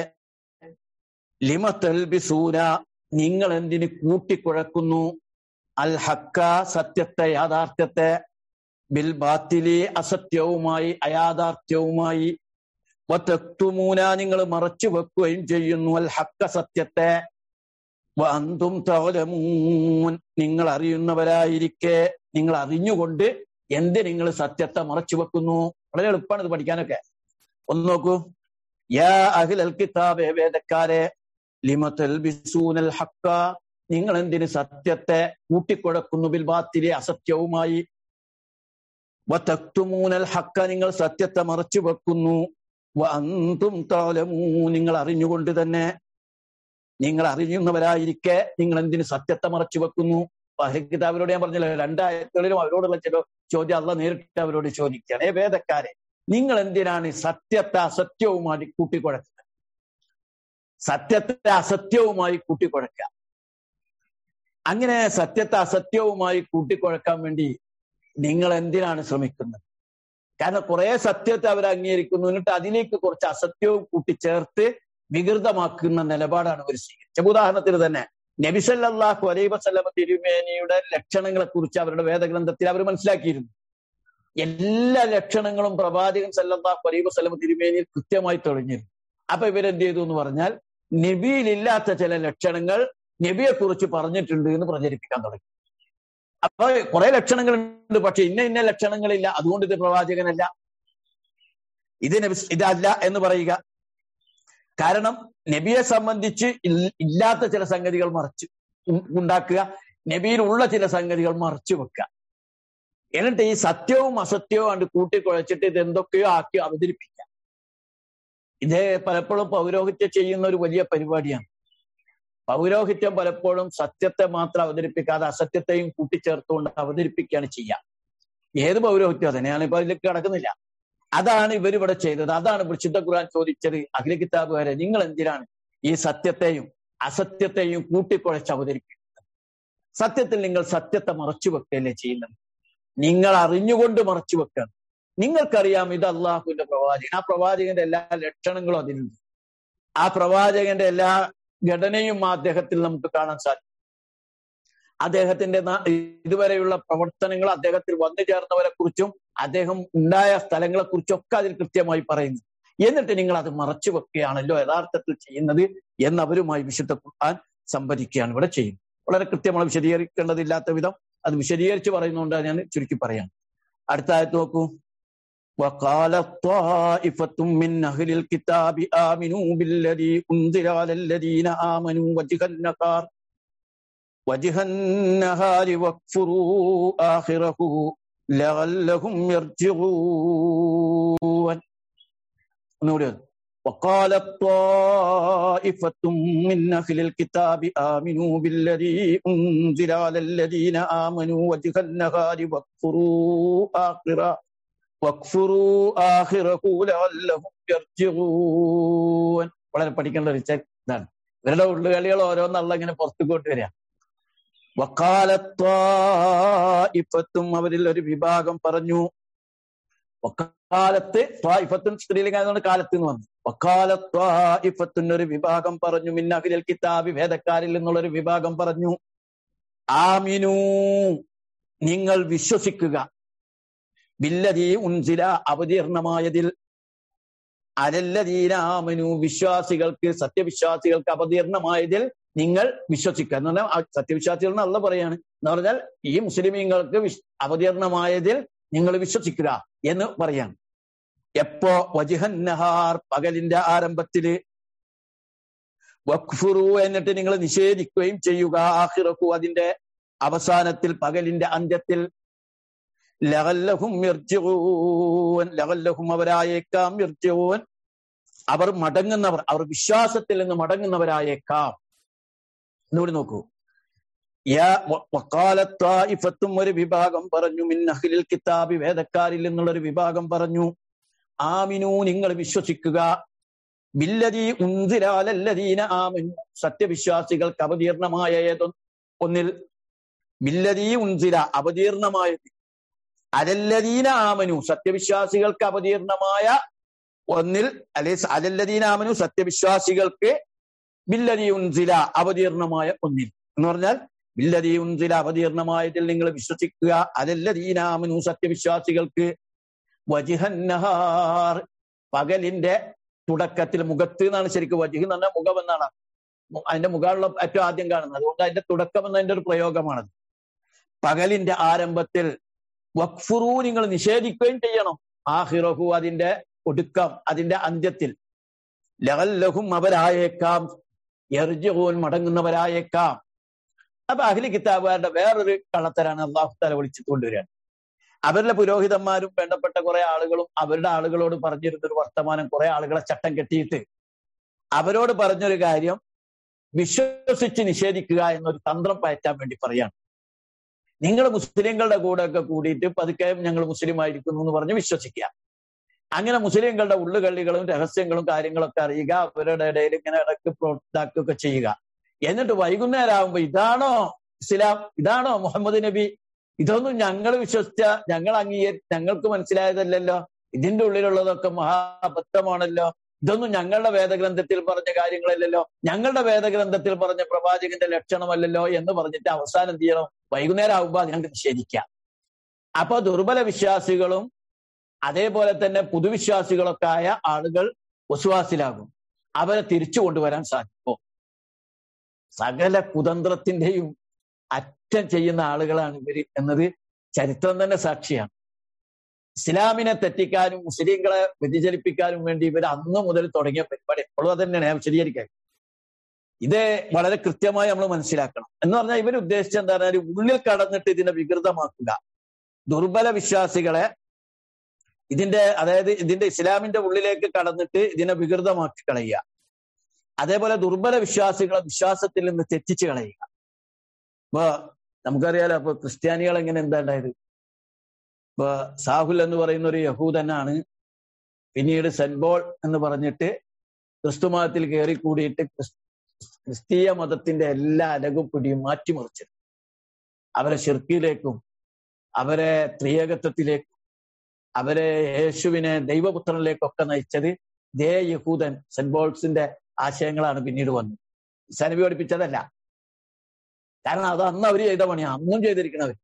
ലിമ തൽബിസൂന നിങ്ങൾ എന്തിന് കൂട്ടിക്കുഴക്കുന്നു അൽ ഹക്ക സത്യത്തെ യാഥാർത്ഥ്യത്തെ ബിൽ ബാത്തിലി അസത്യവുമായി അയാഥാർത്ഥ്യവുമായി വത്തക്തുമൂന നിങ്ങൾ മറച്ചു വെക്കുകയും ചെയ്യുന്നു അൽ ഹക്ക സത്യത്തെ അന്തും തവലമൂൻ നിങ്ങൾ അറിയുന്നവരായിരിക്കെ നിങ്ങൾ അറിഞ്ഞുകൊണ്ട് എന്ത് നിങ്ങൾ സത്യത്തെ മറച്ചു വെക്കുന്നു വളരെ എളുപ്പമാണ് ഇത് പഠിക്കാനൊക്കെ ഒന്ന് നോക്കൂ യാ അഖിൽ അൽ കിതാബ് വേദക്കാരെ ലിമ തൽബിസൂനൽ ഹക്ക നിങ്ങൾ എന്തിന് സത്യത്തെ കൂട്ടിക്കുഴക്കുന്നു ബിൽ ബാത്തിലെ അസത്യവുമായി വത്തക്തുമൂനൽ ഹക്ക നിങ്ങൾ സത്യത്തെ മറച്ചു വെക്കുന്നു അന്തും താലമൂ നിങ്ങൾ അറിഞ്ഞുകൊണ്ട് തന്നെ നിങ്ങൾ അറിയുന്നവരായിരിക്കെ നിങ്ങൾ എന്തിന് സത്യത്തെ മറച്ചു വെക്കുന്നു കിതാബിനോട് ഞാൻ പറഞ്ഞല്ലോ രണ്ടായത്തുകളിലും അവരോടുള്ള ചില ചോദ്യം അല്ല നേരിട്ട് അവരോട് ചോദിക്കുകയാണ് ഏ വേദക്കാരെ നിങ്ങൾ എന്തിനാണ് സത്യത്തെ അസത്യവുമായി കൂട്ടിക്കുഴക്കുന്നത് സത്യത്തെ അസത്യവുമായി കൂട്ടിക്കുഴക്കുക അങ്ങനെ സത്യത്തെ അസത്യവുമായി കൂട്ടിക്കുഴക്കാൻ വേണ്ടി നിങ്ങൾ എന്തിനാണ് ശ്രമിക്കുന്നത് കാരണം കുറെ സത്യത്തെ അവർ അംഗീകരിക്കുന്നു എന്നിട്ട് അതിലേക്ക് കുറച്ച് അസത്യവും കൂട്ടിച്ചേർത്ത് വികൃതമാക്കുന്ന നിലപാടാണ് അവർ സ്വീകരിച്ചത് ഉദാഹരണത്തിന് തന്നെ നബിസല്ലാഹു അലൈ വസല്ലമ തിരുമേനിയുടെ ലക്ഷണങ്ങളെ കുറിച്ച് അവരുടെ വേദഗ്രന്ഥത്തിൽ അവർ മനസ്സിലാക്കിയിരുന്നു എല്ലാ ലക്ഷണങ്ങളും പ്രവാചകൻ സല്ലാഹു അലൈ വസല്ലമ തിരുമേനിയിൽ കൃത്യമായി തെളിഞ്ഞിരുന്നു അപ്പൊ ഇവരെന്ത് ചെയ്തു എന്ന് പറഞ്ഞാൽ നബിയിലില്ലാത്ത ചില ലക്ഷണങ്ങൾ നബിയെ കുറിച്ച് പറഞ്ഞിട്ടുണ്ട് എന്ന് പ്രചരിപ്പിക്കാൻ തുടങ്ങി അപ്പൊ കുറെ ലക്ഷണങ്ങളുണ്ട് പക്ഷെ ഇന്ന ഇന്ന ലക്ഷണങ്ങളില്ല അതുകൊണ്ട് ഇത് പ്രവാചകനല്ല ഇത് നബി ഇതല്ല എന്ന് പറയുക കാരണം നബിയെ സംബന്ധിച്ച് ഇല്ലാത്ത ചില സംഗതികൾ മറച്ച് ഉണ്ടാക്കുക നബിയിലുള്ള ചില സംഗതികൾ മറച്ചു വെക്കുക എന്നിട്ട് ഈ സത്യവും അസത്യവും കണ്ട് കൂട്ടിക്കുഴച്ചിട്ട് ഇത് എന്തൊക്കെയോ ആക്കി അവതരിപ്പിക്കുക ഇത് പലപ്പോഴും പൗരോഹിത്യം ചെയ്യുന്ന ഒരു വലിയ പരിപാടിയാണ് പൗരോഹിത്യം പലപ്പോഴും സത്യത്തെ മാത്രം അവതരിപ്പിക്കാതെ അസത്യത്തെയും കൂട്ടിച്ചേർത്തുകൊണ്ട് അവതരിപ്പിക്കുകയാണ് ചെയ്യുക ഏത് പൗരോഹിത്യം തന്നെ ഞാനിപ്പോ അതിലേക്ക് കിടക്കുന്നില്ല അതാണ് ഇവരിവിടെ ചെയ്തത് അതാണ് വിശുദ്ധ ഖുർആൻ ചോദിച്ചത് അഖില കിതാബുകാരെ നിങ്ങൾ എന്തിനാണ് ഈ സത്യത്തെയും അസത്യത്തെയും കൂട്ടിക്കുഴച്ച് അവതരിപ്പിക്കുന്നത് സത്യത്തിൽ നിങ്ങൾ സത്യത്തെ മറച്ചു വെക്കുകയല്ലേ ചെയ്യുന്നത് നിങ്ങൾ അറിഞ്ഞുകൊണ്ട് മറച്ചു വെക്കുകയാണ് നിങ്ങൾക്കറിയാം ഇത് അള്ളാഹുവിന്റെ പ്രവാചകൻ ആ പ്രവാചകന്റെ എല്ലാ ലക്ഷണങ്ങളും അതിലുണ്ട് ആ പ്രവാചകന്റെ എല്ലാ ഘടനയും ആ അദ്ദേഹത്തിൽ നമുക്ക് കാണാൻ സാധിക്കും അദ്ദേഹത്തിന്റെ ഇതുവരെയുള്ള പ്രവർത്തനങ്ങൾ അദ്ദേഹത്തിൽ വന്നു ചേർന്നവരെ കുറിച്ചും അദ്ദേഹം ഉണ്ടായ സ്ഥലങ്ങളെ കുറിച്ചൊക്കെ അതിൽ കൃത്യമായി പറയുന്നു എന്നിട്ട് നിങ്ങൾ അത് മറച്ചു വെക്കുകയാണല്ലോ യഥാർത്ഥത്തിൽ ചെയ്യുന്നത് എന്ന് അവരുമായി വിശുദ്ധ ഖുർആൻ സംവദിക്കുകയാണ് ഇവിടെ ചെയ്യുന്നത് വളരെ കൃത്യമായി വിശദീകരിക്കേണ്ടതില്ലാത്ത വിധം അത് വിശദീകരിച്ച് പറയുന്നതുകൊണ്ട് ഞാൻ ചുരുക്കി പറയാം അടുത്ത ആയത്ത് നോക്കൂ وقال طائفة من أهل الكتاب آمنوا بالذي أنزل على الذين آمنوا وجه النهار وجه النهار واكفروا آخره لعلهم يرجعون نورد وقالت طائفة من أهل الكتاب آمنوا بالذي أنزل على الذين آمنوا وجه النهار واكفروا آخره واكفروا آخره لعلهم يرجعون വളരെ പഠിക്കേണ്ട ഒരു ഇതാണ് ഇവരുടെ ഉള്ളുകളികൾ ഓരോന്നല്ല ഇങ്ങനെ പുറത്തു കൊണ്ടുവരിക വക്കാലത്വായിപ്പത്തും അവരിൽ ഒരു വിഭാഗം പറഞ്ഞു വക്കാലത്ത് ത്വായിഫത്തും സ്ത്രീലിംഗായതുകൊണ്ട് കാലത്ത് എന്ന് വന്നു വക്കാലത്വായിഫത്തിന് ഒരു വിഭാഗം പറഞ്ഞു മിന്നഹിൽ കിതാബി വേദക്കാരിൽ നിന്നുള്ളൊരു വിഭാഗം പറഞ്ഞു ആമിനു നിങ്ങൾ വിശ്വസിക്കുക ബില്ലതി ഉൻസില അവതീർണമായതിൽ അലല്ലദീനാമനു വിശ്വാസികൾക്ക് സത്യവിശ്വാസികൾക്ക് അവതീർണമായതിൽ നിങ്ങൾ വിശ്വസിക്കുക എന്ന് പറഞ്ഞാൽ ആ സത്യവിശ്വാസികൾ എന്നല്ല പറയാണ് എന്ന് പറഞ്ഞാൽ ഈ മുസ്ലിമീങ്ങൾക്ക് വിശ്- അവതീർണമായതിൽ നിങ്ങൾ വിശ്വസിക്കുക എന്ന് പറയാണ് എപ്പോ വജിഹന്നഹാർ പകലിന്റെ ആരംഭത്തില് വഖ്ഫുറു എന്നിട്ട് നിങ്ങൾ നിഷേധിക്കുകയും ചെയ്യുക ആഹിറക്കു അതിന്റെ അവസാനത്തിൽ പകലിന്റെ അന്ത്യത്തിൽ ലഹല്ലഹും യർജിഊൻ ലഹല്ലഹും അവരായേക്കാം യർജിഊൻ അവർ മടങ്ങുന്നവർ അവർ വിശ്വാസത്തിൽ നിന്ന് മടങ്ങുന്നവരായേക്കാം എന്നുകൂടി നോക്കൂ യാ വ- വഖാലത്ത് ത്വായിഫത്തും ഒരു വിഭാഗം പറഞ്ഞു മിൻ അഹ്ലിൽ കിതാബി വേദക്കാരിൽ നിന്നുള്ള ഒരു വിഭാഗം പറഞ്ഞു ആമിനു നിങ്ങൾ വിശ്വസിക്കുക ബില്ലതി ഉന്തിരാലല്ലദീന ആമിനു സത്യവിശ്വാസികൾക്ക് അവതീർണമായ ഏതൊ ഒന്നിൽ ബില്ലതി ഉൻസില അവതീർണമായത് അലല്ലദീന ആമനു സത്യവിശ്വാസികൾക്ക് അവതീർണമായ ഒന്നിൽ അല്ലെ അലല്ലദീന ആമനു സത്യവിശ്വാസികൾക്ക് ബില്ലതി ഉൻസില അവതീർണമായ ഒന്നിൽ എന്ന് പറഞ്ഞാൽ ബില്ലതി ഉൻസില അവതീർണമായതിൽ നിങ്ങൾ വിശ്വസിക്കുക അലല്ലദീന ആമനു സത്യവിശ്വാസികൾക്ക് വജിഹന്നഹാർ പകലിന്റെ തുടക്കത്തിൽ മുഖത്ത് എന്നാണ് ശരിക്കും വജിഹ് എന്ന് പറഞ്ഞാൽ മുഖം എന്നാണ് മു- അതിന്റെ മുഖമുള്ള ഏറ്റവും ആദ്യം കാണുന്നത് അതുകൊണ്ട് അതിന്റെ തുടക്കം എന്നതിന്റെ ഒരു പ്രയോഗമാണത് പകലിന്റെ ആരംഭത്തിൽ വഖ്ഫുറു നിങ്ങൾ നിഷേധിക്കുകയും ചെയ്യണം ആഹിറഹു അതിന്റെ ഒടുക്കം അതിന്റെ അന്ത്യത്തിൽ ലഹല്ലഹും അവരായേക്കാം എർജഹൂൻ മടങ്ങുന്നവരായേക്കാം അപ്പൊ അഖിലി കിതാബുകാരുടെ വേറൊരു കള്ളത്തരാണ് അള്ളാഹു താല വിളിച്ചു കൊണ്ടുവരികയാണ് അവരുടെ പുരോഹിതന്മാരും വേണ്ടപ്പെട്ട കുറെ ആളുകളും അവരുടെ ആളുകളോട് പറഞ്ഞിരുന്ന ഒരു വർത്തമാനം കുറെ ആളുകളെ ചട്ടം കെട്ടിയിട്ട് അവരോട് പറഞ്ഞൊരു കാര്യം വിശ്വസിച്ച് നിഷേധിക്കുക എന്നൊരു തന്ത്രം പയറ്റാൻ വേണ്ടി പറയാണ് നിങ്ങൾ മുസ്ലിങ്ങളുടെ കൂടെ ഒക്കെ കൂടിയിട്ട് പതുക്കെ ഞങ്ങൾ മുസ്ലിം ആയിരിക്കുന്നു എന്ന് പറഞ്ഞ് വിശ്വസിക്കുക അങ്ങനെ മുസ്ലിങ്ങളുടെ ഉള്ളുകള്ളികളും രഹസ്യങ്ങളും കാര്യങ്ങളൊക്കെ അറിയുക അവരുടെ ഇടയിൽ ഇങ്ങനെ ഇടയ്ക്ക് പ്രോത്സാഹിക്കുകയൊക്കെ ചെയ്യുക എന്നിട്ട് വൈകുന്നേരം ആകുമ്പോ ഇതാണോ ഇസ്ലാം ഇതാണോ മുഹമ്മദ് നബി ഇതൊന്നും ഞങ്ങൾ വിശ്വസിച്ച ഞങ്ങൾ അംഗീകരി ഞങ്ങൾക്ക് മനസ്സിലായതല്ലല്ലോ ഇതിന്റെ ഉള്ളിലുള്ളതൊക്കെ മഹാബദ്ധമാണല്ലോ ഇതൊന്നും ഞങ്ങളുടെ വേദഗ്രന്ഥത്തിൽ പറഞ്ഞ കാര്യങ്ങളല്ലല്ലോ ഞങ്ങളുടെ വേദഗ്രന്ഥത്തിൽ പറഞ്ഞ പ്രവാചകന്റെ ലക്ഷണമല്ലല്ലോ എന്ന് പറഞ്ഞിട്ട് അവസാനം എന്ത് ചെയ്യണം വൈകുന്നേരം ആകുമ്പോൾ ഞങ്ങൾക്ക് നിഷേധിക്കാം അപ്പൊ ദുർബല വിശ്വാസികളും അതേപോലെ തന്നെ പുതുവിശ്വാസികളൊക്കെ ആയ ആളുകൾ വസുവാസിലാകും അവരെ തിരിച്ചു കൊണ്ടുവരാൻ സാധിക്കും സകല കുതന്ത്രത്തിന്റെയും അറ്റം ചെയ്യുന്ന ആളുകളാണ് ഇവര് എന്നത് ചരിത്രം തന്നെ സാക്ഷിയാണ് ഇസ്ലാമിനെ തെറ്റിക്കാനും മുസ്ലിങ്ങളെ വ്യതിചലിപ്പിക്കാനും വേണ്ടി ഇവർ അന്ന് മുതൽ തുടങ്ങിയ പരിപാടി എപ്പോഴും അത് തന്നെയാണ് ഞാൻ വിശദീകരിക്കാൻ ഇത് വളരെ കൃത്യമായി നമ്മൾ മനസ്സിലാക്കണം എന്ന് പറഞ്ഞാൽ ഇവർ ഉദ്ദേശിച്ച എന്താ പറഞ്ഞാൽ ഉള്ളിൽ കടന്നിട്ട് ഇതിനെ വികൃതമാക്കുക ദുർബല വിശ്വാസികളെ ഇതിന്റെ അതായത് ഇതിന്റെ ഇസ്ലാമിന്റെ ഉള്ളിലേക്ക് കടന്നിട്ട് ഇതിനെ വികൃതമാക്കി കളയുക അതേപോലെ ദുർബല വിശ്വാസികളെ വിശ്വാസത്തിൽ നിന്ന് തെറ്റിച്ച് കളയുക ഇപ്പൊ നമുക്കറിയാലോ അപ്പൊ ക്രിസ്ത്യാനികൾ എങ്ങനെ എന്താ ഉണ്ടായത് ഇപ്പൊ സാഹുൽ എന്ന് പറയുന്ന ഒരു യഹൂദനാണ് പിന്നീട് സെൻബോൾ എന്ന് പറഞ്ഞിട്ട് ക്രിസ്തു മതത്തിൽ കയറി കൂടിയിട്ട് ക്രിസ്- ക്രിസ്തീയ മതത്തിന്റെ എല്ലാ അലകും പിടിയും മാറ്റിമറിച്ചത് അവരെ ഷിർക്കിയിലേക്കും അവരെ ത്രിയേകത്വത്തിലേക്കും അവരെ യേശുവിനെ ദൈവപുത്രനിലേക്കൊക്കെ നയിച്ചത് ദേ യഹൂദൻ സെന്റ് ബോൾസിന്റെ ആശയങ്ങളാണ് പിന്നീട് വന്നത് സനബി പഠിപ്പിച്ചതല്ല കാരണം അത് അന്ന് അവർ ചെയ്ത പണിയാണ് അന്നും ചെയ്തിരിക്കണവർ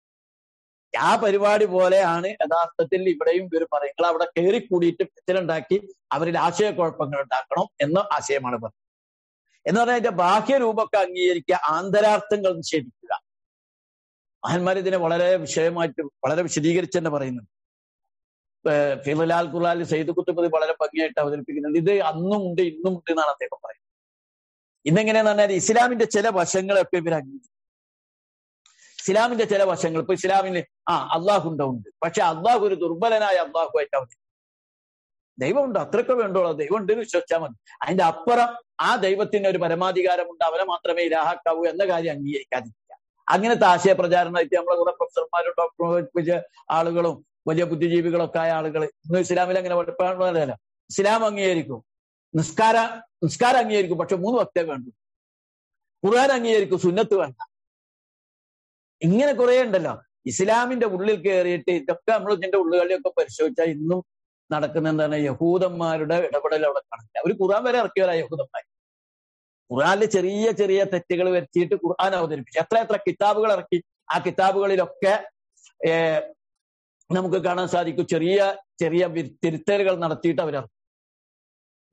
ആ പരിപാടി പോലെയാണ് യഥാർത്ഥത്തിൽ ഇവിടെയും ഇവർ പറയും നിങ്ങൾ അവിടെ കയറി കൂടിയിട്ട് പിച്ചലുണ്ടാക്കി അവരിൽ ആശയക്കുഴപ്പങ്ങൾ ഉണ്ടാക്കണം എന്ന ആശയമാണ് പറഞ്ഞത് എന്ന് പറഞ്ഞാൽ അതിന്റെ ബാഹ്യരൂപമൊക്കെ അംഗീകരിക്കുക ആന്തരാർത്ഥങ്ങൾ നിഷേധിക്കുക മഹന്മാർ ഇതിനെ വളരെ വിഷയമായിട്ട് വളരെ വിശദീകരിച്ച് തന്നെ പറയുന്നുണ്ട് ഏഹ് ഫിലാൽ ഖുറാൽ സെയ്ദ് കുത്തുബ് വളരെ ഭംഗിയായിട്ട് അവതരിപ്പിക്കുന്നുണ്ട് ഇത് അന്നും ഉണ്ട് ഇന്നും ഉണ്ട് എന്നാണ് അദ്ദേഹം പറയുന്നത് ഇന്നെങ്ങനെയാന്ന് പറഞ്ഞാൽ ഇസ്ലാമിന്റെ ചില വശങ്ങളൊക്കെ ഇവർ അംഗീകരിക്കും ഇസ്ലാമിന്റെ ചില വശങ്ങൾ ഇപ്പൊ ഇസ്ലാമിന് ആ അള്ളാഹു ഉണ്ടോ ഉണ്ട് പക്ഷെ അള്ളാഹു ഒരു ദുർബലനായ അള്ളാഹു ആയിട്ട് അവതരിക്കും ദൈവമുണ്ട് അത്രയൊക്കെ വേണ്ടുള്ളൂ ദൈവം ഉണ്ട് എന്ന് വിശ്വസിച്ചാൽ മതി അതിന്റെ അപ്പുറം ആ ദൈവത്തിന് ഒരു പരമാധികാരമുണ്ട് അവനെ മാത്രമേ ഇലാഹാക്കാവൂ എന്ന കാര്യം അംഗീകരിക്കാതിരിക്കുക അങ്ങനത്തെ ആശയ പ്രചാരണമായിട്ട് നമ്മളെ കുറെ പ്രൊഫസർമാരും ഡോക്ടറും വലിയ ആളുകളും വലിയ ബുദ്ധിജീവികളൊക്കെ ആയ ആളുകൾ ഇന്ന് ഇസ്ലാമിൽ അങ്ങനെ പഠിപ്പാണല്ലോ ഇസ്ലാം അംഗീകരിക്കും നിസ്കാര നിസ്കാരം അംഗീകരിക്കും പക്ഷെ മൂന്ന് വക്തേ വേണ്ടു ഖുർആൻ അംഗീകരിക്കും സുന്നത്ത് വേണ്ട ഇങ്ങനെ കുറെ ഉണ്ടല്ലോ ഇസ്ലാമിന്റെ ഉള്ളിൽ കയറിയിട്ട് ഇതൊക്കെ നമ്മൾ ഇതിന്റെ ഉള്ളുകളിലൊക്കെ പരിശോധിച്ചാൽ ഇന്നും നടക്കുന്ന എന്താണ് യഹൂദന്മാരുടെ ഇടപെടൽ അവിടെ കാണില്ല അവർ ഖുർആൻ വരെ ഇറക്കിയവരാ യഹൂദന്മാർ ഖുർആനിൽ ചെറിയ ചെറിയ തെറ്റുകൾ വരുത്തിയിട്ട് ഖുർആൻ അവതരിപ്പിച്ചു എത്ര എത്ര കിതാബുകൾ ഇറക്കി ആ കിതാബുകളിലൊക്കെ ഏർ നമുക്ക് കാണാൻ സാധിക്കും ചെറിയ ചെറിയ വി- തിരുത്തലുകൾ നടത്തിയിട്ട് അവരിറക്കും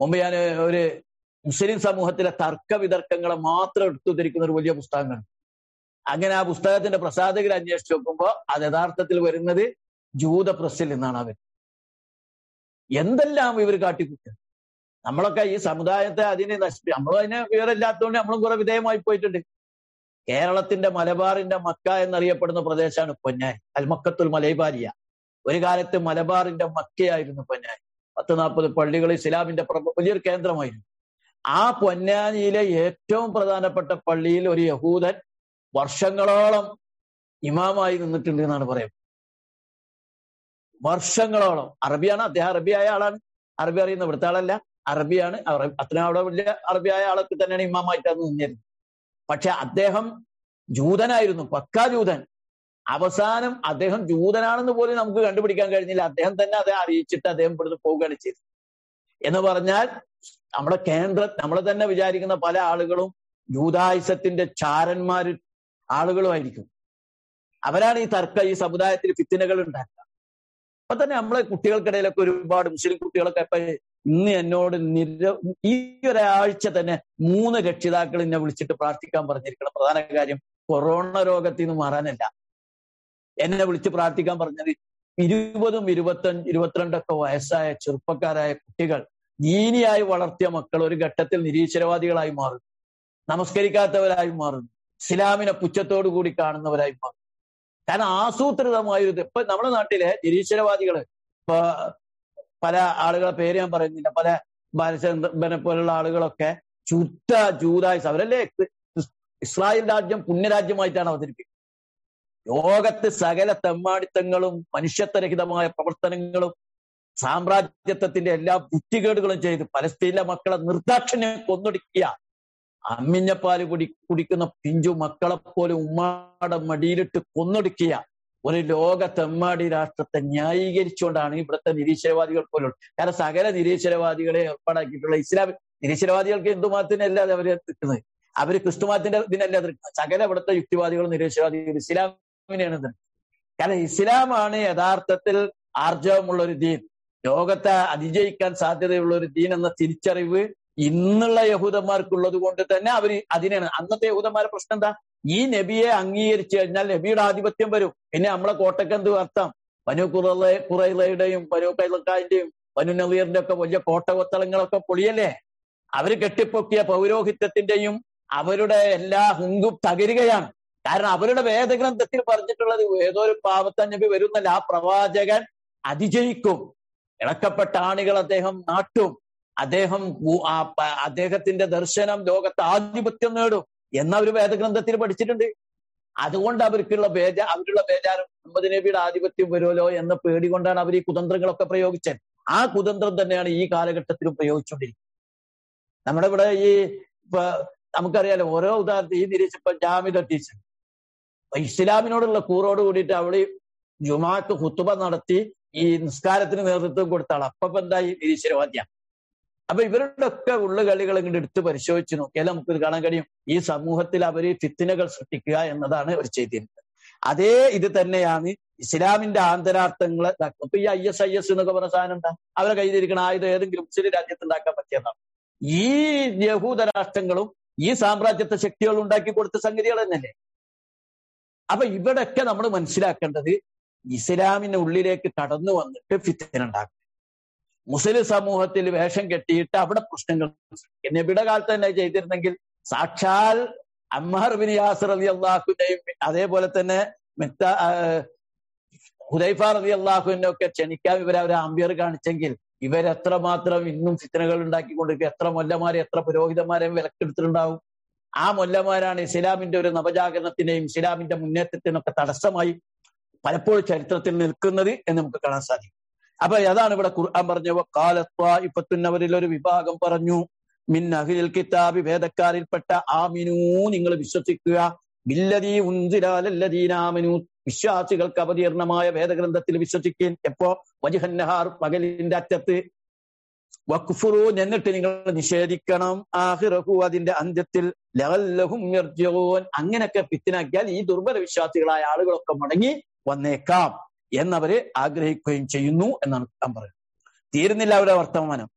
മുമ്പ് ഞാൻ ഒരു മുസ്ലിം സമൂഹത്തിലെ തർക്ക വിതർക്കങ്ങളെ മാത്രം എടുത്തുദ്ധരിക്കുന്ന ഒരു വലിയ പുസ്തകമാണ് അങ്ങനെ ആ പുസ്തകത്തിന്റെ പ്രസാധകർ അന്വേഷിച്ച് നോക്കുമ്പോൾ അത് യഥാർത്ഥത്തിൽ വരുന്നത് ജൂത പ്രസ്സിൽ നിന്നാണ് അവർ എന്തെല്ലാം ഇവർ കാട്ടിക്കുട്ടുക നമ്മളൊക്കെ ഈ സമുദായത്തെ അതിനെ നശിപ്പി നമ്മളും അതിന് വിവരമില്ലാത്തതുകൊണ്ട് നമ്മളും കുറെ വിധേയമായി പോയിട്ടുണ്ട് കേരളത്തിന്റെ മലബാറിന്റെ മക്ക എന്നറിയപ്പെടുന്ന പ്രദേശമാണ് പൊന്നാനി അൽമക്കത്തുൽ മലൈബാരിയ ഒരു കാലത്ത് മലബാറിന്റെ മക്കയായിരുന്നു പൊന്നാനി പത്ത് നാൽപ്പത് പള്ളികൾ ഇസ്ലാമിന്റെ വലിയൊരു കേന്ദ്രമായിരുന്നു ആ പൊന്നാനിയിലെ ഏറ്റവും പ്രധാനപ്പെട്ട പള്ളിയിൽ ഒരു യഹൂദൻ വർഷങ്ങളോളം ഇമാമായി നിന്നിട്ടുണ്ട് എന്നാണ് പറയുന്നത് വർഷങ്ങളോളം അറബിയാണ് അദ്ദേഹം അറബിയായ ആളാണ് അറബി അറിയുന്ന ഇവിടുത്തെ ആളല്ല അറബിയാണ് അത്ര അവിടെ വലിയ അറബിയായ ആളൊക്കെ തന്നെയാണ് ഇമാമായിട്ടാണ് നിന്നിരുന്നത് പക്ഷെ അദ്ദേഹം ജൂതനായിരുന്നു പക്കാ ജൂതൻ അവസാനം അദ്ദേഹം ജൂതനാണെന്ന് പോലും നമുക്ക് കണ്ടുപിടിക്കാൻ കഴിഞ്ഞില്ല അദ്ദേഹം തന്നെ അതേ അറിയിച്ചിട്ട് അദ്ദേഹം ഇവിടുന്ന് പോവുകയാണ് ചെയ്തത് എന്ന് പറഞ്ഞാൽ നമ്മുടെ കേന്ദ്ര നമ്മളെ തന്നെ വിചാരിക്കുന്ന പല ആളുകളും ജൂതായുസത്തിന്റെ ചാരന്മാര് ആളുകളുമായിരിക്കും അവരാണ് ഈ തർക്ക ഈ സമുദായത്തിൽ ഫിത്തിനകൾ ഉണ്ടാക്കുക അപ്പൊ തന്നെ നമ്മളെ കുട്ടികൾക്കിടയിലൊക്കെ ഒരുപാട് മുസ്ലിം കുട്ടികളൊക്കെ ഇപ്പൊ ഇന്ന് എന്നോട് നിര ഈ ഒരാഴ്ച തന്നെ മൂന്ന് രക്ഷിതാക്കൾ എന്നെ വിളിച്ചിട്ട് പ്രാർത്ഥിക്കാൻ പറഞ്ഞിരിക്കണം പ്രധാന കാര്യം കൊറോണ രോഗത്തിൽ നിന്ന് മാറാനല്ല എന്നെ വിളിച്ച് പ്രാർത്ഥിക്കാൻ പറഞ്ഞത് ഇരുപതും ഇരുപത്തഞ്ച് ഇരുപത്തിരണ്ടൊക്കെ വയസ്സായ ചെറുപ്പക്കാരായ കുട്ടികൾ ദീനിയായി വളർത്തിയ മക്കൾ ഒരു ഘട്ടത്തിൽ നിരീശ്വരവാദികളായി മാറുന്നു നമസ്കരിക്കാത്തവരായി മാറുന്നു ഇസ്ലാമിനെ പുച്ഛത്തോടു കൂടി കാണുന്നവരായി മാറുന്നു കാരണം ആസൂത്രിതമായൊരു ഇപ്പൊ നമ്മുടെ നാട്ടിലെ നിരീശ്വരവാദികള് ഇപ്പൊ പല ആളുകളെ പേര് ഞാൻ പറയുന്നില്ല പല ബാലചന്ദ്രനെ പോലുള്ള ആളുകളൊക്കെ ശുദ്ധ ജൂതായുസ് അവരല്ലേ ഇസ്രായേൽ രാജ്യം പുണ്യരാജ്യമായിട്ടാണ് അവതരിപ്പിക്കുന്നത് ലോകത്ത് സകല തെമ്മാടിത്തങ്ങളും മനുഷ്യത്വരഹിതമായ പ്രവർത്തനങ്ങളും സാമ്രാജ്യത്വത്തിന്റെ എല്ലാ ബുദ്ധികേടുകളും ചെയ്ത് പലസ്തീനിലെ മക്കളെ നിർദാക്ഷിണ്യം കൊന്നൊടുക്കിയ അമ്മിഞ്ഞപ്പാല് കുടി കുടിക്കുന്ന പിഞ്ചു മക്കളെ പോലെ ഉമ്മാടെ മടിയിലിട്ട് കൊന്നൊടുക്കിയ ഒരു ലോക തെമ്മാടി രാഷ്ട്രത്തെ ന്യായീകരിച്ചുകൊണ്ടാണ് ഇവിടുത്തെ നിരീശ്വരവാദികൾ പോലും കാരണം സകല നിരീശ്വരവാദികളെ ഏർപ്പാടാക്കിയിട്ടുള്ള ഇസ്ലാം നിരീശ്വരവാദികൾക്ക് ഹിന്ദുമതത്തിനല്ല അവര് നിൽക്കുന്നത് അവര് ക്രിസ്തുമതത്തിന്റെ ഇതിനല്ല നിൽക്കുന്നത് സകല ഇവിടുത്തെ യുക്തിവാദികളും നിരീശ്വരവാദികൾ ഇസ്ലാമിനെയാണ് കാരണം ഇസ്ലാമാണ് യഥാർത്ഥത്തിൽ ആർജവമുള്ള ഒരു ദീൻ ലോകത്തെ അതിജയിക്കാൻ സാധ്യതയുള്ള ഒരു ദീൻ എന്ന തിരിച്ചറിവ് ഇന്നുള്ള യഹൂദന്മാർക്കുള്ളത് കൊണ്ട് തന്നെ അവർ അതിനാണ് അന്നത്തെ യഹൂദന്മാരുടെ പ്രശ്നം എന്താ ഈ നബിയെ അംഗീകരിച്ചു കഴിഞ്ഞാൽ നബിയുടെ ആധിപത്യം വരും പിന്നെ നമ്മളെ കോട്ടയ്ക്ക് എന്ത് അർത്ഥം വനു കുറ കുറയിലയുടെയും വനു കൈലക്കായന്റെയും വനു നവീറിന്റെ ഒക്കെ വലിയ കോട്ട കൊത്തളങ്ങളൊക്കെ പൊളിയല്ലേ അവര് കെട്ടിപ്പൊക്കിയ പൗരോഹിത്യത്തിന്റെയും അവരുടെ എല്ലാ ഹുങ്കും തകരുകയാണ് കാരണം അവരുടെ വേദഗ്രന്ഥത്തിൽ പറഞ്ഞിട്ടുള്ളത് ഏതോ ഒരു പാവത്ത നബി വരുന്നല്ല ആ പ്രവാചകൻ അതിജയിക്കും ഇളക്കപ്പെട്ട ആണികൾ അദ്ദേഹം നാട്ടും അദ്ദേഹം അദ്ദേഹത്തിന്റെ ദർശനം ലോകത്ത് ആധിപത്യം നേടും എന്ന ഒരു വേദഗ്രന്ഥത്തിൽ പഠിച്ചിട്ടുണ്ട് അതുകൊണ്ട് അവർക്കുള്ള ബേജ അവരുടെ ബേജാറ് മുഹമ്മദ് നബിയുടെ ആധിപത്യം വരുമല്ലോ എന്ന പേടി കൊണ്ടാണ് അവർ ഈ കുതന്ത്രങ്ങളൊക്കെ പ്രയോഗിച്ചത് ആ കുതന്ത്രം തന്നെയാണ് ഈ കാലഘട്ടത്തിലും പ്രയോഗിച്ചുകൊണ്ടിരിക്കുന്നത് നമ്മുടെ ഇവിടെ ഈ ഇപ്പൊ നമുക്കറിയാലോ ഓരോ ഉദാഹരണത്തിൽ ഈ നിരീക്ഷിപ്പ ജാമിദ ടീച്ചർ ഇസ്ലാമിനോടുള്ള കൂറോട് കൂടിയിട്ട് അവള് ജുമാക്ക് ഹുത്തുബ നടത്തി ഈ നിസ്കാരത്തിന് നേതൃത്വം കൊടുത്താൾ അപ്പൊ എന്തായി നിരീശ്വരവാദ്യ അപ്പൊ ഇവരുടെ ഒക്കെ ഉള്ളുകളികൾ ഇങ്ങോട്ട് എടുത്ത് പരിശോധിച്ച് നോക്കിയാൽ നമുക്ക് കാണാൻ കഴിയും ഈ സമൂഹത്തിൽ അവര് ഫിത്തിനകൾ സൃഷ്ടിക്കുക എന്നതാണ് അവർ ചെയ്തിരുന്നത് അതേ ഇത് തന്നെയാണ് ഇസ്ലാമിന്റെ ആന്തരാർത്ഥങ്ങളെ ഇപ്പൊ ഈ ഐ എസ് ഐ എസ് എന്നൊക്കെ പറഞ്ഞ സാധനം എന്താ അവരെ കയ്യിലിരിക്കുന്ന ആയുധം ഏതെങ്കിലും മുസ്ലിം രാജ്യത്ത് ഉണ്ടാക്കാൻ പറ്റിയതാണ് ഈ യഹൂദ രാഷ്ട്രങ്ങളും ഈ സാമ്രാജ്യത്വ ശക്തികളും ഉണ്ടാക്കി കൊടുത്ത സംഗതികൾ തന്നെയല്ലേ അപ്പൊ ഇവിടെയൊക്കെ നമ്മൾ മനസ്സിലാക്കേണ്ടത് ഇസ്ലാമിന്റെ ഉള്ളിലേക്ക് കടന്നു വന്നിട്ട് ഫിത്തിനുണ്ടാക്കും മുസ്ലിം സമൂഹത്തിൽ വേഷം കെട്ടിയിട്ട് അവിടെ പ്രശ്നങ്ങൾ നബിയുടെ കാലത്ത് തന്നെ ചെയ്തിരുന്നെങ്കിൽ സാക്ഷാൽ അമ്മാർ ബിൻ യാസർ അലി അള്ളാഹുവിന്റെയും അതേപോലെ തന്നെ മെത്ത ഹുദൈഫ റലി അള്ളാഹുവിനെ ഒക്കെ ക്ഷണിക്കാൻ ഇവരെ അവരെ അമ്പിയർ കാണിച്ചെങ്കിൽ ഇവരെത്രമാത്രം ഇന്നും ഫിത്തനകൾ ഉണ്ടാക്കിക്കൊണ്ടിരിക്കുക എത്ര മൊല്ലമാരെ എത്ര പുരോഹിതന്മാരെയും വിലക്കെടുത്തിട്ടുണ്ടാവും ആ മൊല്ലമാരാണ് ഇസ്ലാമിന്റെ ഒരു നവജാഗരണത്തിന്റെയും ഇസ്ലാമിന്റെ മുന്നേറ്റത്തിനൊക്കെ തടസ്സമായി പലപ്പോഴും ചരിത്രത്തിൽ നിൽക്കുന്നത് എന്ന് നമുക്ക് കാണാൻ സാധിക്കും അപ്പൊ അതാണ് ഇവിടെ ഖുർആൻ പറഞ്ഞ കാലത്വായിപ്പത്തുന്നവരിൽ ഒരു വിഭാഗം പറഞ്ഞു മിൻ അഹിൽ കിതാബി വേദക്കാരിൽപ്പെട്ട ആമിനൂ നിങ്ങൾ വിശ്വസിക്കുക ബില്ലതീ ഉൻസിലാലല്ലദീനാമനു വിശ്വാസികൾക്ക് അവതീർണമായ വേദഗ്രന്ഥത്തിൽ വിശ്വസിക്കുകയും എപ്പോ വജിഹന്നഹാർ പകലിന്റെ അറ്റത്ത് വക്ഫുറു എന്നിട്ട് നിങ്ങൾ നിഷേധിക്കണം ആഹിറഹു അതിന്റെ അന്ത്യത്തിൽ ലഹല്ലഹും അങ്ങനെയൊക്കെ പിത്തിനാക്കിയാൽ ഈ ദുർബല വിശ്വാസികളായ ആളുകളൊക്കെ മടങ്ങി വന്നേക്കാം എന്നവര് ആഗ്രഹിക്കുകയും ചെയ്യുന്നു എന്നാണ് ഞാൻ പറയുന്നത് തീരുന്നില്ല അവരുടെ വർത്തമാനം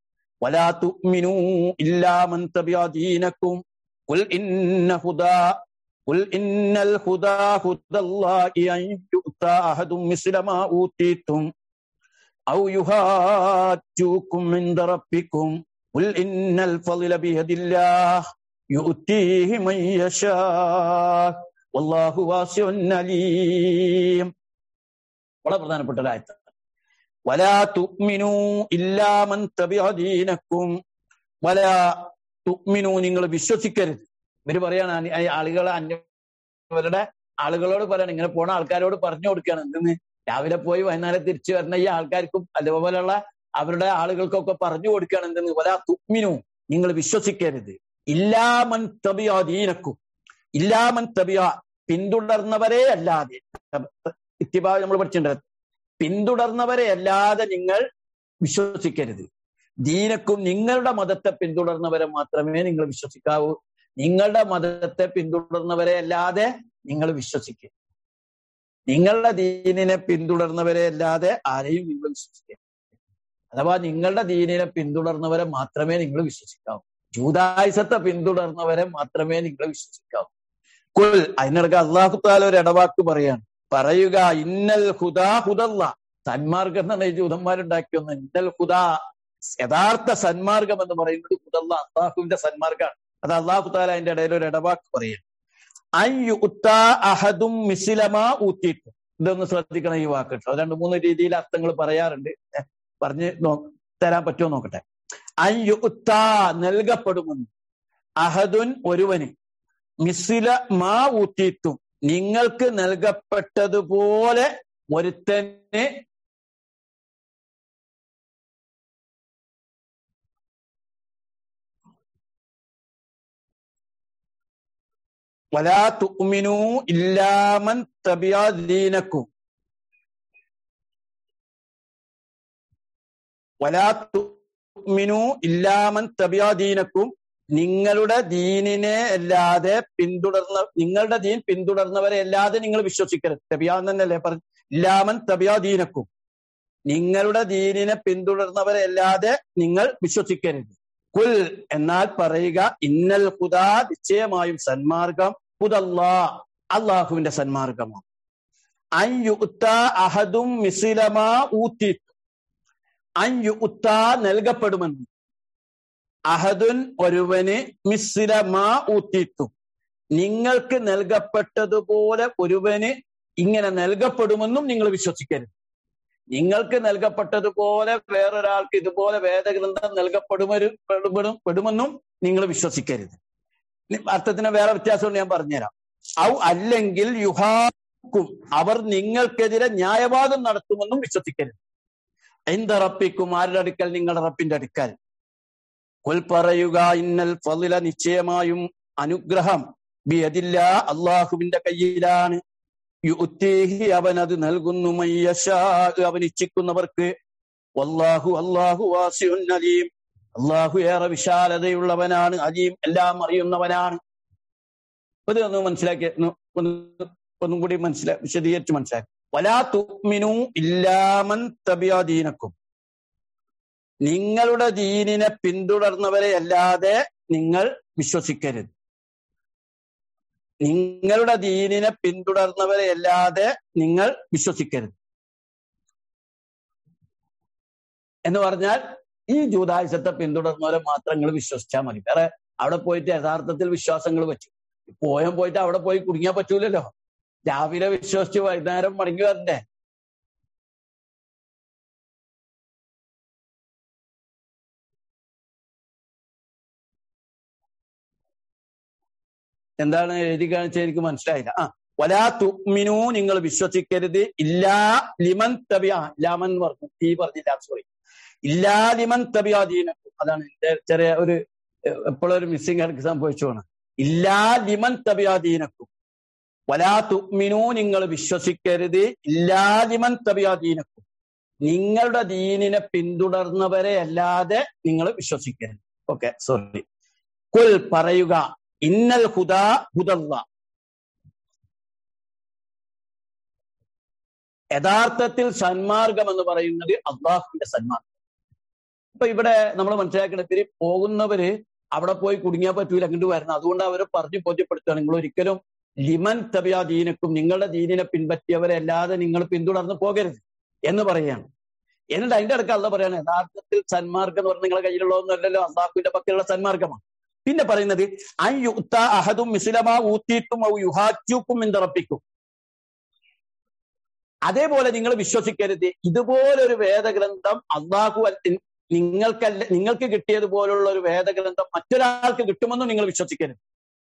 ولا تؤمنوا إلا من تبع دينكم قل إن هدى قل إن الهدى هدى الله أن يؤتى أحد مثل ما أوتيتم أو يهاجوكم عند ربكم قل إن الفضل بيد الله يؤتيه من يشاء والله واسع عليم വളരെ പ്രധാനപ്പെട്ട ഒരു ആയത്ത് വലാ തുഅ്മിനു ഇല്ലാ മൻ തബിഅ ദീനക്കും വലാ തുഅ്മിനു നിങ്ങൾ വിശ്വസിക്കരുത് ഇവര് പറയാണ് അനി- ഈ ആളുകളെ അന്യവരുടെ ആളുകളോട് പറയണം ഇങ്ങനെ പോണ ആൾക്കാരോട് പറഞ്ഞു കൊടുക്കുകയാണ് എന്തെന്ന് രാവിലെ പോയി വൈകുന്നേരം തിരിച്ചു വരുന്ന ഈ ആൾക്കാർക്കും അതുപോലെയുള്ള അവരുടെ ആളുകൾക്കൊക്കെ പറഞ്ഞു കൊടുക്കുകയാണ് എന്തെന്ന് വലാ തുഅ്മിനു നിങ്ങൾ വിശ്വസിക്കരുത് ഇല്ലാമൻ തബിഅ ദീനക്കും ഇല്ലാമൻ തബിഅ പിന്തുടർന്നവരെ അല്ലാതെ ഇത്തിബാ നമ്മൾ പഠിച്ചിട്ടുണ്ട് പിന്തുടർന്നവരെ അല്ലാതെ നിങ്ങൾ വിശ്വസിക്കരുത് ദീനക്കും നിങ്ങളുടെ മതത്തെ പിന്തുടർന്നവരെ മാത്രമേ നിങ്ങൾ വിശ്വസിക്കാവൂ നിങ്ങളുടെ മതത്തെ പിന്തുടർന്നവരെ അല്ലാതെ നിങ്ങൾ വിശ്വസിക്കുക നിങ്ങളുടെ ദീനിനെ പിന്തുടർന്നവരെ അല്ലാതെ ആരെയും നിങ്ങൾ വിശ്വസിക്കുക അഥവാ നിങ്ങളുടെ ദീനിനെ പിന്തുടർന്നവരെ മാത്രമേ നിങ്ങൾ വിശ്വസിക്കാവൂ ജൂതായുസത്തെ പിന്തുടർന്നവരെ മാത്രമേ നിങ്ങൾ വിശ്വസിക്കാവൂ കുൽ അതിനിടക്ക് അള്ളാഹു താല ഒരു ഇടവാക്ക് പറയാണ് പറയുക ഇന്നൽ ഹുദാ ഹുദല്ല സന്മാർഗം എന്നാണ് ഈ ജൂതന്മാരുണ്ടാക്കി ഒന്ന് ഇന്നൽ ഹുദാ യഥാർത്ഥ സന്മാർഗം എന്ന് പറയുന്നത് ഹുദല്ല അള്ളാഹുവിന്റെ സന്മാർഗമാണ് അത് അള്ളാഹു താല അതിന്റെ ഇടയിൽ ഒരു ഇടവാക്ക് പറയാണ് അയ്യുത്താ അഹദും മിസിലമാ ഊത്തിയിട്ടു ഇതൊന്ന് ശ്രദ്ധിക്കണം ഈ വാക്ക് കേട്ടോ രണ്ട് മൂന്ന് രീതിയിൽ അർത്ഥങ്ങൾ പറയാറുണ്ട് ഏ, പറഞ്ഞ് നോ തരാൻ പറ്റുമോ നോക്കട്ടെ അയ്യുത്താ നൽകപ്പെടുമെന്ന് അഹദുൻ ഒരുവന് മിസില മാ ഊത്തിയിട്ടും നിങ്ങൾക്ക് നൽകപ്പെട്ടതുപോലെ ഒരുത്തന് വലാ തുഅ്മിനൂ ഇല്ലാമൻ തബിയ ദീനക്കും വലാ തുഅ്മിനൂ ഇല്ലാമൻ തബിയ ദീനക്കും നിങ്ങളുടെ ദീനിനെ അല്ലാതെ പിന്തുടർന്ന നിങ്ങളുടെ ദീൻ പിന്തുടർന്നവരെ അല്ലാതെ നിങ്ങൾ വിശ്വസിക്കരുത് തബിയ എന്നല്ലേ പറഞ്ഞു ഇല്ലാമൻ തബിയ ദീനക്കും നിങ്ങളുടെ ദീനിനെ പിന്തുടർന്നവരെ അല്ലാതെ നിങ്ങൾ വിശ്വസിക്കരുത് കുൽ എന്നാൽ പറയുക ഇന്നൽ ഹുദാ നിശ്ചയമായും സന്മാർഗം ഹുദല്ലാ അള്ളാഹുവിന്റെ സന്മാർഗമാണ് അൻയുത്ത അഹദും മിസിലമാ ഊത്തി അൻയുത്ത നൽകപ്പെടുമെന്ന് അഹദുൻ ഒരുവന് മിസിലമാ ഊത്തിത്തു നിങ്ങൾക്ക് നൽകപ്പെട്ടതുപോലെ ഒരുവന് ഇങ്ങനെ നൽകപ്പെടുമെന്നും നിങ്ങൾ വിശ്വസിക്കരുത് നിങ്ങൾക്ക് നൽകപ്പെട്ടതുപോലെ വേറൊരാൾക്ക് ഇതുപോലെ വേദഗ്രന്ഥം നൽകപ്പെടുമൊരു പെടും പെടുമെന്നും നിങ്ങൾ വിശ്വസിക്കരുത് ഇനി അർത്ഥത്തിന് വേറെ വ്യത്യാസമുണ്ട് ഞാൻ പറഞ്ഞുതരാം ഔ അല്ലെങ്കിൽ യുഹാക്കും അവർ നിങ്ങൾക്കെതിരെ ന്യായവാദം നടത്തുമെന്നും വിശ്വസിക്കരുത് എന്തറപ്പിക്കും ആരുടെ അടുക്കൽ നിങ്ങളുടെ റപ്പിന്റെ അടുക്കൽ കൊൽ പറയുക ഇന്നൽ ഫളില നിശ്ചയമായും അനുഗ്രഹം ബിയതില്ല അള്ളാഹുവിന്റെ കയ്യിലാണ് യുത്തീഹി അവൻ അത് നൽകുന്നു മയ്യശാ അവൻ ഇച്ഛിക്കുന്നവർക്ക് വല്ലാഹു അല്ലാഹു വാസിഉൻ അലീം അള്ളാഹു ഏറെ വിശാലതയുള്ളവനാണ് അലീം എല്ലാം അറിയുന്നവനാണ് ഇത് ഒന്ന് മനസ്സിലാക്കി ഒന്ന് ഒന്ന് ഒന്നും കൂടി മനസ്സിലാ വിശദീകരിച്ച് മനസ്സിലാക്കി വലാ തുഅ്മിനു ഇല്ലാമൻ തബിയ ദീനക്കും നിങ്ങളുടെ ദീനിനെ പിന്തുടർന്നവരെ അല്ലാതെ നിങ്ങൾ വിശ്വസിക്കരുത് നിങ്ങളുടെ ദീനിനെ പിന്തുടർന്നവരെ അല്ലാതെ നിങ്ങൾ വിശ്വസിക്കരുത് എന്ന് പറഞ്ഞാൽ ഈ ജൂതായുസത്തെ പിന്തുടർന്നവരെ മാത്രം നിങ്ങൾ വിശ്വസിച്ചാൽ മതി വേറെ അവിടെ പോയിട്ട് യഥാർത്ഥത്തിൽ വിശ്വാസങ്ങൾ പറ്റും പോയാൻ പോയിട്ട് അവിടെ പോയി കുടുങ്ങിയാൽ പറ്റൂലല്ലോ രാവിലെ വിശ്വസിച്ച് വൈകുന്നേരം മടങ്ങി വരണ്ടേ എന്താണ് എഴുതി കാണിച്ചത് എനിക്ക് മനസ്സിലായില്ല ആ വലാ തുമിനു നിങ്ങൾ വിശ്വസിക്കരുത് ഇല്ലാ ലിമൻ തബിയ ലാമൻ എന്ന് പറഞ്ഞു ഈ പറഞ്ഞില്ല സോറി ഇല്ലാ ലിമൻ തബിയ ദീനക്കും അതാണ് എന്റെ ചെറിയ ഒരു എപ്പോഴും ഒരു മിസ്സിംഗ് എനിക്ക് സംഭവിച്ചുമാണ് ഇല്ലാ ലിമൻ തബിയ ദീനക്കും വലാ തുമിനു നിങ്ങൾ വിശ്വസിക്കരുത് ഇല്ലാ ലിമൻ തബിയ ദീനക്കും നിങ്ങളുടെ ദീനിനെ പിന്തുടർന്നവരെ അല്ലാതെ നിങ്ങൾ വിശ്വസിക്കരുത് ഓക്കെ സോറി കുൽ പറയുക ഇന്നൽ ഹുദാ ഹുദല്ല യഥാർത്ഥത്തിൽ സന്മാർഗം എന്ന് പറയുന്നത് അള്ളാഹുവിന്റെ സന്മാർഗം ഇപ്പൊ ഇവിടെ നമ്മൾ മനസ്സിലാക്കേണ്ടത് ഇത്തിരി പോകുന്നവര് അവിടെ പോയി കുടുങ്ങിയാൽ പറ്റൂല അങ്ങോട്ട് വരണം അതുകൊണ്ട് അവരെ പറഞ്ഞു ബോധ്യപ്പെടുത്തുകയാണ് നിങ്ങൾ ഒരിക്കലും ലിമൻ തബിയ ദീനക്കും നിങ്ങളുടെ ദീനിനെ പിൻപറ്റിയവരെ അല്ലാതെ നിങ്ങൾ പിന്തുടർന്ന് പോകരുത് എന്ന് പറയുകയാണ് എന്നിട്ട് അതിന്റെ അടുക്ക അല്ല പറയാണ് യഥാർത്ഥത്തിൽ സന്മാർഗം എന്ന് പറഞ്ഞാൽ നിങ്ങളുടെ കയ്യിലുള്ളതൊന്നുമല്ലല്ലോ അള്ളാഹുവിന്റെ പക്കലുള്ള സന്മാർഗമാണ് പിന്നെ പറയുന്നത് അൻ യുക്ത അഹദും മിസിലമാ ഊത്തിയിട്ടും ഔ യുഹാച്ചുക്കും എന്തറപ്പിക്കും അതേപോലെ നിങ്ങൾ വിശ്വസിക്കരുത് ഇതുപോലൊരു വേദഗ്രന്ഥം അള്ളാഹു അൽ- നിങ്ങൾക്കല്ല നിങ്ങൾക്ക് കിട്ടിയതുപോലുള്ള ഒരു വേദഗ്രന്ഥം മറ്റൊരാൾക്ക് കിട്ടുമെന്നും നിങ്ങൾ വിശ്വസിക്കരുത്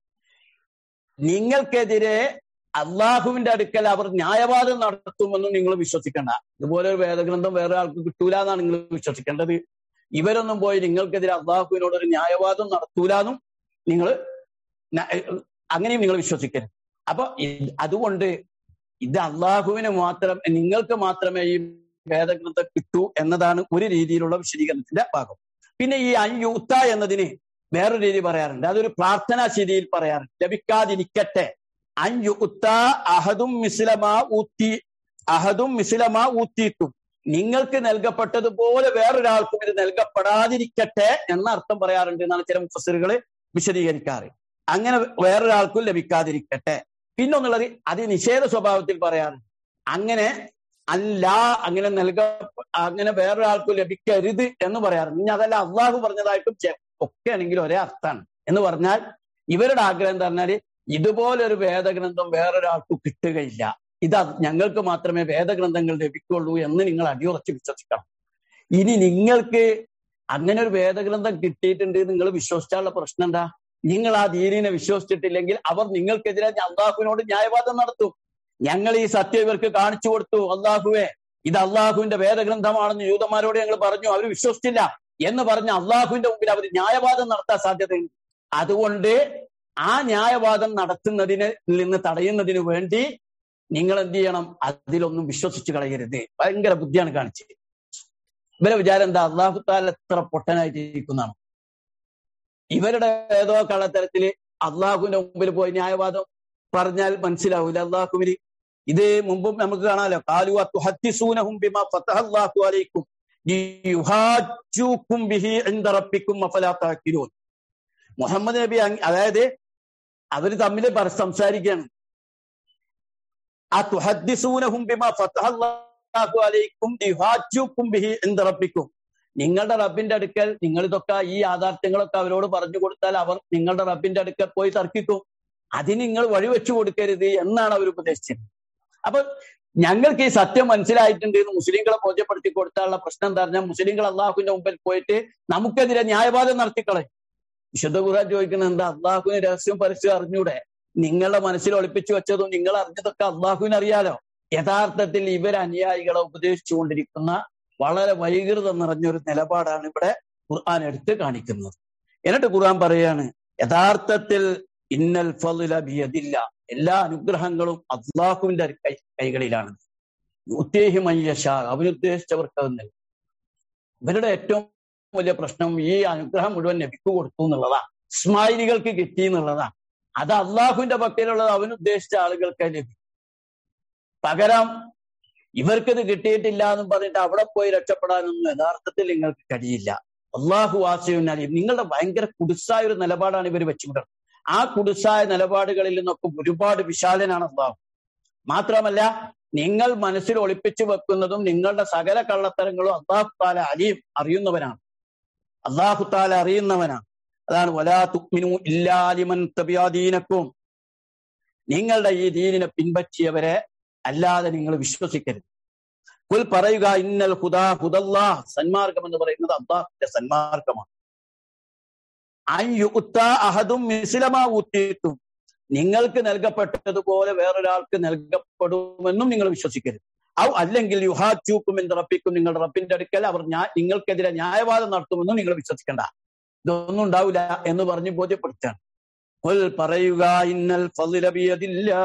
നിങ്ങൾക്കെതിരെ അള്ളാഹുവിന്റെ അടുക്കൽ അവർ ന്യായവാദം നടത്തുമെന്നും നിങ്ങൾ വിശ്വസിക്കണ്ട ഇതുപോലെ ഒരു വേദഗ്രന്ഥം വേറെ ആൾക്ക് കിട്ടൂല എന്നാണ് നിങ്ങൾ വിശ്വസിക്കേണ്ടത് ഇവരൊന്നും പോയി നിങ്ങൾക്കെതിരെ അള്ളാഹുവിനോട് ഒരു ന്യായവാദം നടത്തൂലെന്നും നിങ്ങൾ അങ്ങനെയും നിങ്ങൾ വിശ്വസിക്കരുത് അപ്പൊ ഇത് അതുകൊണ്ട് ഇത് അള്ളാഹുവിന് മാത്രം നിങ്ങൾക്ക് മാത്രമേ ഈ വേദഗ്രന്ഥം കിട്ടൂ എന്നതാണ് ഒരു രീതിയിലുള്ള വിശദീകരണത്തിന്റെ ഭാഗം പിന്നെ ഈ അയ്യൂത്ത എന്നതിന് വേറൊരു രീതി പറയാറുണ്ട് അതൊരു പ്രാർത്ഥനാ ശൈലിയിൽ പറയാറുണ്ട് ലഭിക്കാതിരിക്കട്ടെ അയ്യുത്ത അഹദും മിസ്ലമാ ഊത്തി അഹദും മിസ്ലമാ ഊത്തിയിട്ടും നിങ്ങൾക്ക് നൽകപ്പെട്ടതുപോലെ വേറൊരാൾക്കും ഇത് നൽകപ്പെടാതിരിക്കട്ടെ എന്ന അർത്ഥം പറയാറുണ്ട് എന്നാണ് ചില മുഫസറുകൾ വിശദീകരിക്കാറ് അങ്ങനെ വേറൊരാൾക്കും ലഭിക്കാതിരിക്കട്ടെ പിന്നൊന്നുള്ളത് അത് നിഷേധ സ്വഭാവത്തിൽ പറയാറുണ്ട് അങ്ങനെ അല്ല അങ്ങനെ നൽക അങ്ങനെ വേറൊരാൾക്കും ലഭിക്കരുത് എന്ന് പറയാറുണ്ട് ഇനി അതല്ല അള്ളാഹു പറഞ്ഞതായിട്ടും ചെ- ഒക്കെ ആണെങ്കിലും ഒരേ അർത്ഥമാണ് എന്ന് പറഞ്ഞാൽ ഇവരുടെ ആഗ്രഹം എന്താ പറഞ്ഞാല് ഇതുപോലൊരു വേദഗ്രന്ഥം വേറൊരാൾക്ക് കിട്ടുകയില്ല ഇത് അത് ഞങ്ങൾക്ക് മാത്രമേ വേദഗ്രന്ഥങ്ങൾ ലഭിക്കുള്ളൂ എന്ന് നിങ്ങൾ അടിയുറച്ച് വിശ്വസിക്കണം ഇനി നിങ്ങൾക്ക് അങ്ങനെ ഒരു വേദഗ്രന്ഥം കിട്ടിയിട്ടുണ്ട് നിങ്ങൾ വിശ്വസിച്ചാലുള്ള പ്രശ്നം എന്താ നിങ്ങൾ ആ ദീനിനെ വിശ്വസിച്ചിട്ടില്ലെങ്കിൽ അവർ നിങ്ങൾക്കെതിരെ അള്ളാഹുവിനോട് ന്യായവാദം നടത്തും ഞങ്ങൾ ഈ സത്യം ഇവർക്ക് കാണിച്ചു കൊടുത്തു അള്ളാഹുവെ ഇത് അള്ളാഹുവിന്റെ വേദഗ്രന്ഥമാണെന്ന് യൂതന്മാരോട് ഞങ്ങൾ പറഞ്ഞു അവർ വിശ്വസിച്ചില്ല എന്ന് പറഞ്ഞ് അള്ളാഹുവിന്റെ മുമ്പിൽ അവർ ന്യായവാദം നടത്താൻ സാധ്യതയുണ്ട് അതുകൊണ്ട് ആ ന്യായവാദം നടത്തുന്നതിന് നിന്ന് തടയുന്നതിന് വേണ്ടി നിങ്ങൾ എന്ത് ചെയ്യണം അതിലൊന്നും വിശ്വസിച്ചു കളയരുത് ഭയങ്കര ബുദ്ധിയാണ് കാണിച്ചത് ഇവരെ വിചാരം എന്താ അള്ളാഹു താല എത്ര പൊട്ടനായിട്ട് ഇരിക്കുന്നതാണ് ഇവരുടെ ഏതോ കള്ളത്തരത്തില് അള്ളാഹുവിന്റെ മുമ്പിൽ പോയി ന്യായവാദം പറഞ്ഞാൽ മനസ്സിലാവൂല അള്ളാഹുവിന് ഇത് മുമ്പും നമുക്ക് കാണാലോ കാലു അത്തുഹത്തിസൂനഹും ബിമാ ഫതഹല്ലാഹു അലൈക്കും ലിയുഹാജ്ജൂക്കും ബിഹി ഇൻദ റബ്ബിക്കും അഫലാ തഅഖിലൂൻ മുഹമ്മദ് നബി അങ്- അതായത് അവര് തമ്മിൽ പര- സംസാരിക്കുകയാണ് ആ തുഹദ്ദിസൂനഹും ബിമാ ഫതഹല്ലാഹു അലൈക്കും ലിയുഹാജ്ജൂക്കും ബിഹി ഇൻദ റബ്ബിക്കും നിങ്ങളുടെ റബ്ബിന്റെ അടുക്കൽ നിങ്ങൾ ഇതൊക്കെ ഈ യാഥാർത്ഥ്യങ്ങളൊക്കെ അവരോട് പറഞ്ഞു കൊടുത്താൽ അവർ നിങ്ങളുടെ റബ്ബിന്റെ അടുക്കൽ പോയി തർക്കിക്കും അതിന് നിങ്ങൾ വഴിവെച്ചു കൊടുക്കരുത് എന്നാണ് അവർ ഉപദേശിച്ചത് അപ്പൊ ഞങ്ങൾക്ക് ഈ സത്യം മനസ്സിലായിട്ടുണ്ട് എന്ന് മുസ്ലിങ്ങളെ ബോധ്യപ്പെടുത്തി കൊടുത്താലുള്ള പ്രശ്നം എന്താ പറഞ്ഞാൽ മുസ്ലിങ്ങൾ അള്ളാഹുവിന്റെ മുമ്പിൽ പോയിട്ട് നമുക്കെതിരെ ന്യായവാദം നടത്തിക്കളയും വിശുദ്ധ ഖുർആൻ ചോദിക്കുന്നത് എന്താ അള്ളാഹുവിന് രഹസ്യം പരസ്യം അറിഞ്ഞൂടെ നിങ്ങളുടെ മനസ്സിൽ ഒളിപ്പിച്ചു വെച്ചതും നിങ്ങൾ അറിഞ്ഞതൊക്കെ അള്ളാഹുവിന് അറിയാലോ യഥാർത്ഥത്തിൽ ഇവർ അനുയായികളെ ഉപദേശിച്ചുകൊണ്ടിരിക്കുന്ന വളരെ വൈകൃതം നിറഞ്ഞൊരു നിലപാടാണ് ഇവിടെ ഖുർആൻ എടുത്ത് കാണിക്കുന്നത് എന്നിട്ട് ഖുർആൻ പറയാണ് യഥാർത്ഥത്തിൽ ഇന്നൽ ഫضല ബിയദില്ല എല്ലാ അനുഗ്രഹങ്ങളും അള്ളാഹുവിന്റെ കൈ കൈകളിലാണ് ഉത്തേഹി മയ്യഷ അവനുദ്ദേശിച്ചവർക്ക് അത് നൽകും ഇവരുടെ ഏറ്റവും വലിയ പ്രശ്നം ഈ അനുഗ്രഹം മുഴുവൻ നബിക്ക് കൊടുത്തു എന്നുള്ളതാണ് ഇസ്മായിലികൾക്ക് കിട്ടി എന്നുള്ളതാണ് അത് അള്ളാഹുവിന്റെ പക്കലുള്ളത് അവൻ ഉദ്ദേശിച്ച ആളുകൾക്ക് ലഭിക്കും പകരം ഇവർക്കിത് കിട്ടിയിട്ടില്ല എന്നും പറഞ്ഞിട്ട് അവിടെ പോയി രക്ഷപ്പെടാനൊന്നും യഥാർത്ഥത്തിൽ നിങ്ങൾക്ക് കഴിയില്ല അള്ളാഹു വാസിയുന്നാലി നിങ്ങളുടെ ഭയങ്കര കുടുസായ ഒരു നിലപാടാണ് ഇവർ വെച്ചുകൊണ്ടിരുന്നത് ആ കുടുസായ നിലപാടുകളിൽ നിന്നൊക്കെ ഒരുപാട് വിശാലനാണ് അള്ളാഹു മാത്രമല്ല നിങ്ങൾ മനസ്സിൽ ഒളിപ്പിച്ചു വെക്കുന്നതും നിങ്ങളുടെ സകല കള്ളത്തരങ്ങളും അള്ളാഹു താല അലിയും അറിയുന്നവനാണ് അള്ളാഹു താല അറിയുന്നവനാണ് അതാണ് വലാ തുക്മിനു ഇല്ലാലിമൻ തബിയാദീനക്കും നിങ്ങളുടെ ഈ ദീനിനെ പിൻപറ്റിയവരെ അല്ലാതെ നിങ്ങൾ വിശ്വസിക്കരുത് കുൽ പറയുക ഇന്നൽ ഹുദാ ഹുദല്ലാ സന്മാർഗം എന്ന് പറയുന്നത് അള്ളാഹുന്റെ സന്മാർഗമാണ് അയ്യുത്ത അഹദും മിസിലമാ ഊത്തിയിട്ടും നിങ്ങൾക്ക് നൽകപ്പെട്ടതുപോലെ വേറൊരാൾക്ക് നൽകപ്പെടുമെന്നും നിങ്ങൾ വിശ്വസിക്കരുത് ഔ അല്ലെങ്കിൽ യുഹാച്ചൂക്കും എന്ന് റപ്പിക്കും നിങ്ങളുടെ റബ്ബിന്റെ അടുക്കൽ അവർ ഞാ- നിങ്ങൾക്കെതിരെ ന്യായവാദം നടത്തുമെന്നും നിങ്ങൾ വിശ്വസിക്കണ്ട ഇതൊന്നും ഉണ്ടാവില്ല എന്ന് പറഞ്ഞ് ബോധ്യപ്പെടുത്താണ് കൊൽ പറയുക ഇന്നൽ ഫളില ബിയദില്ലാ.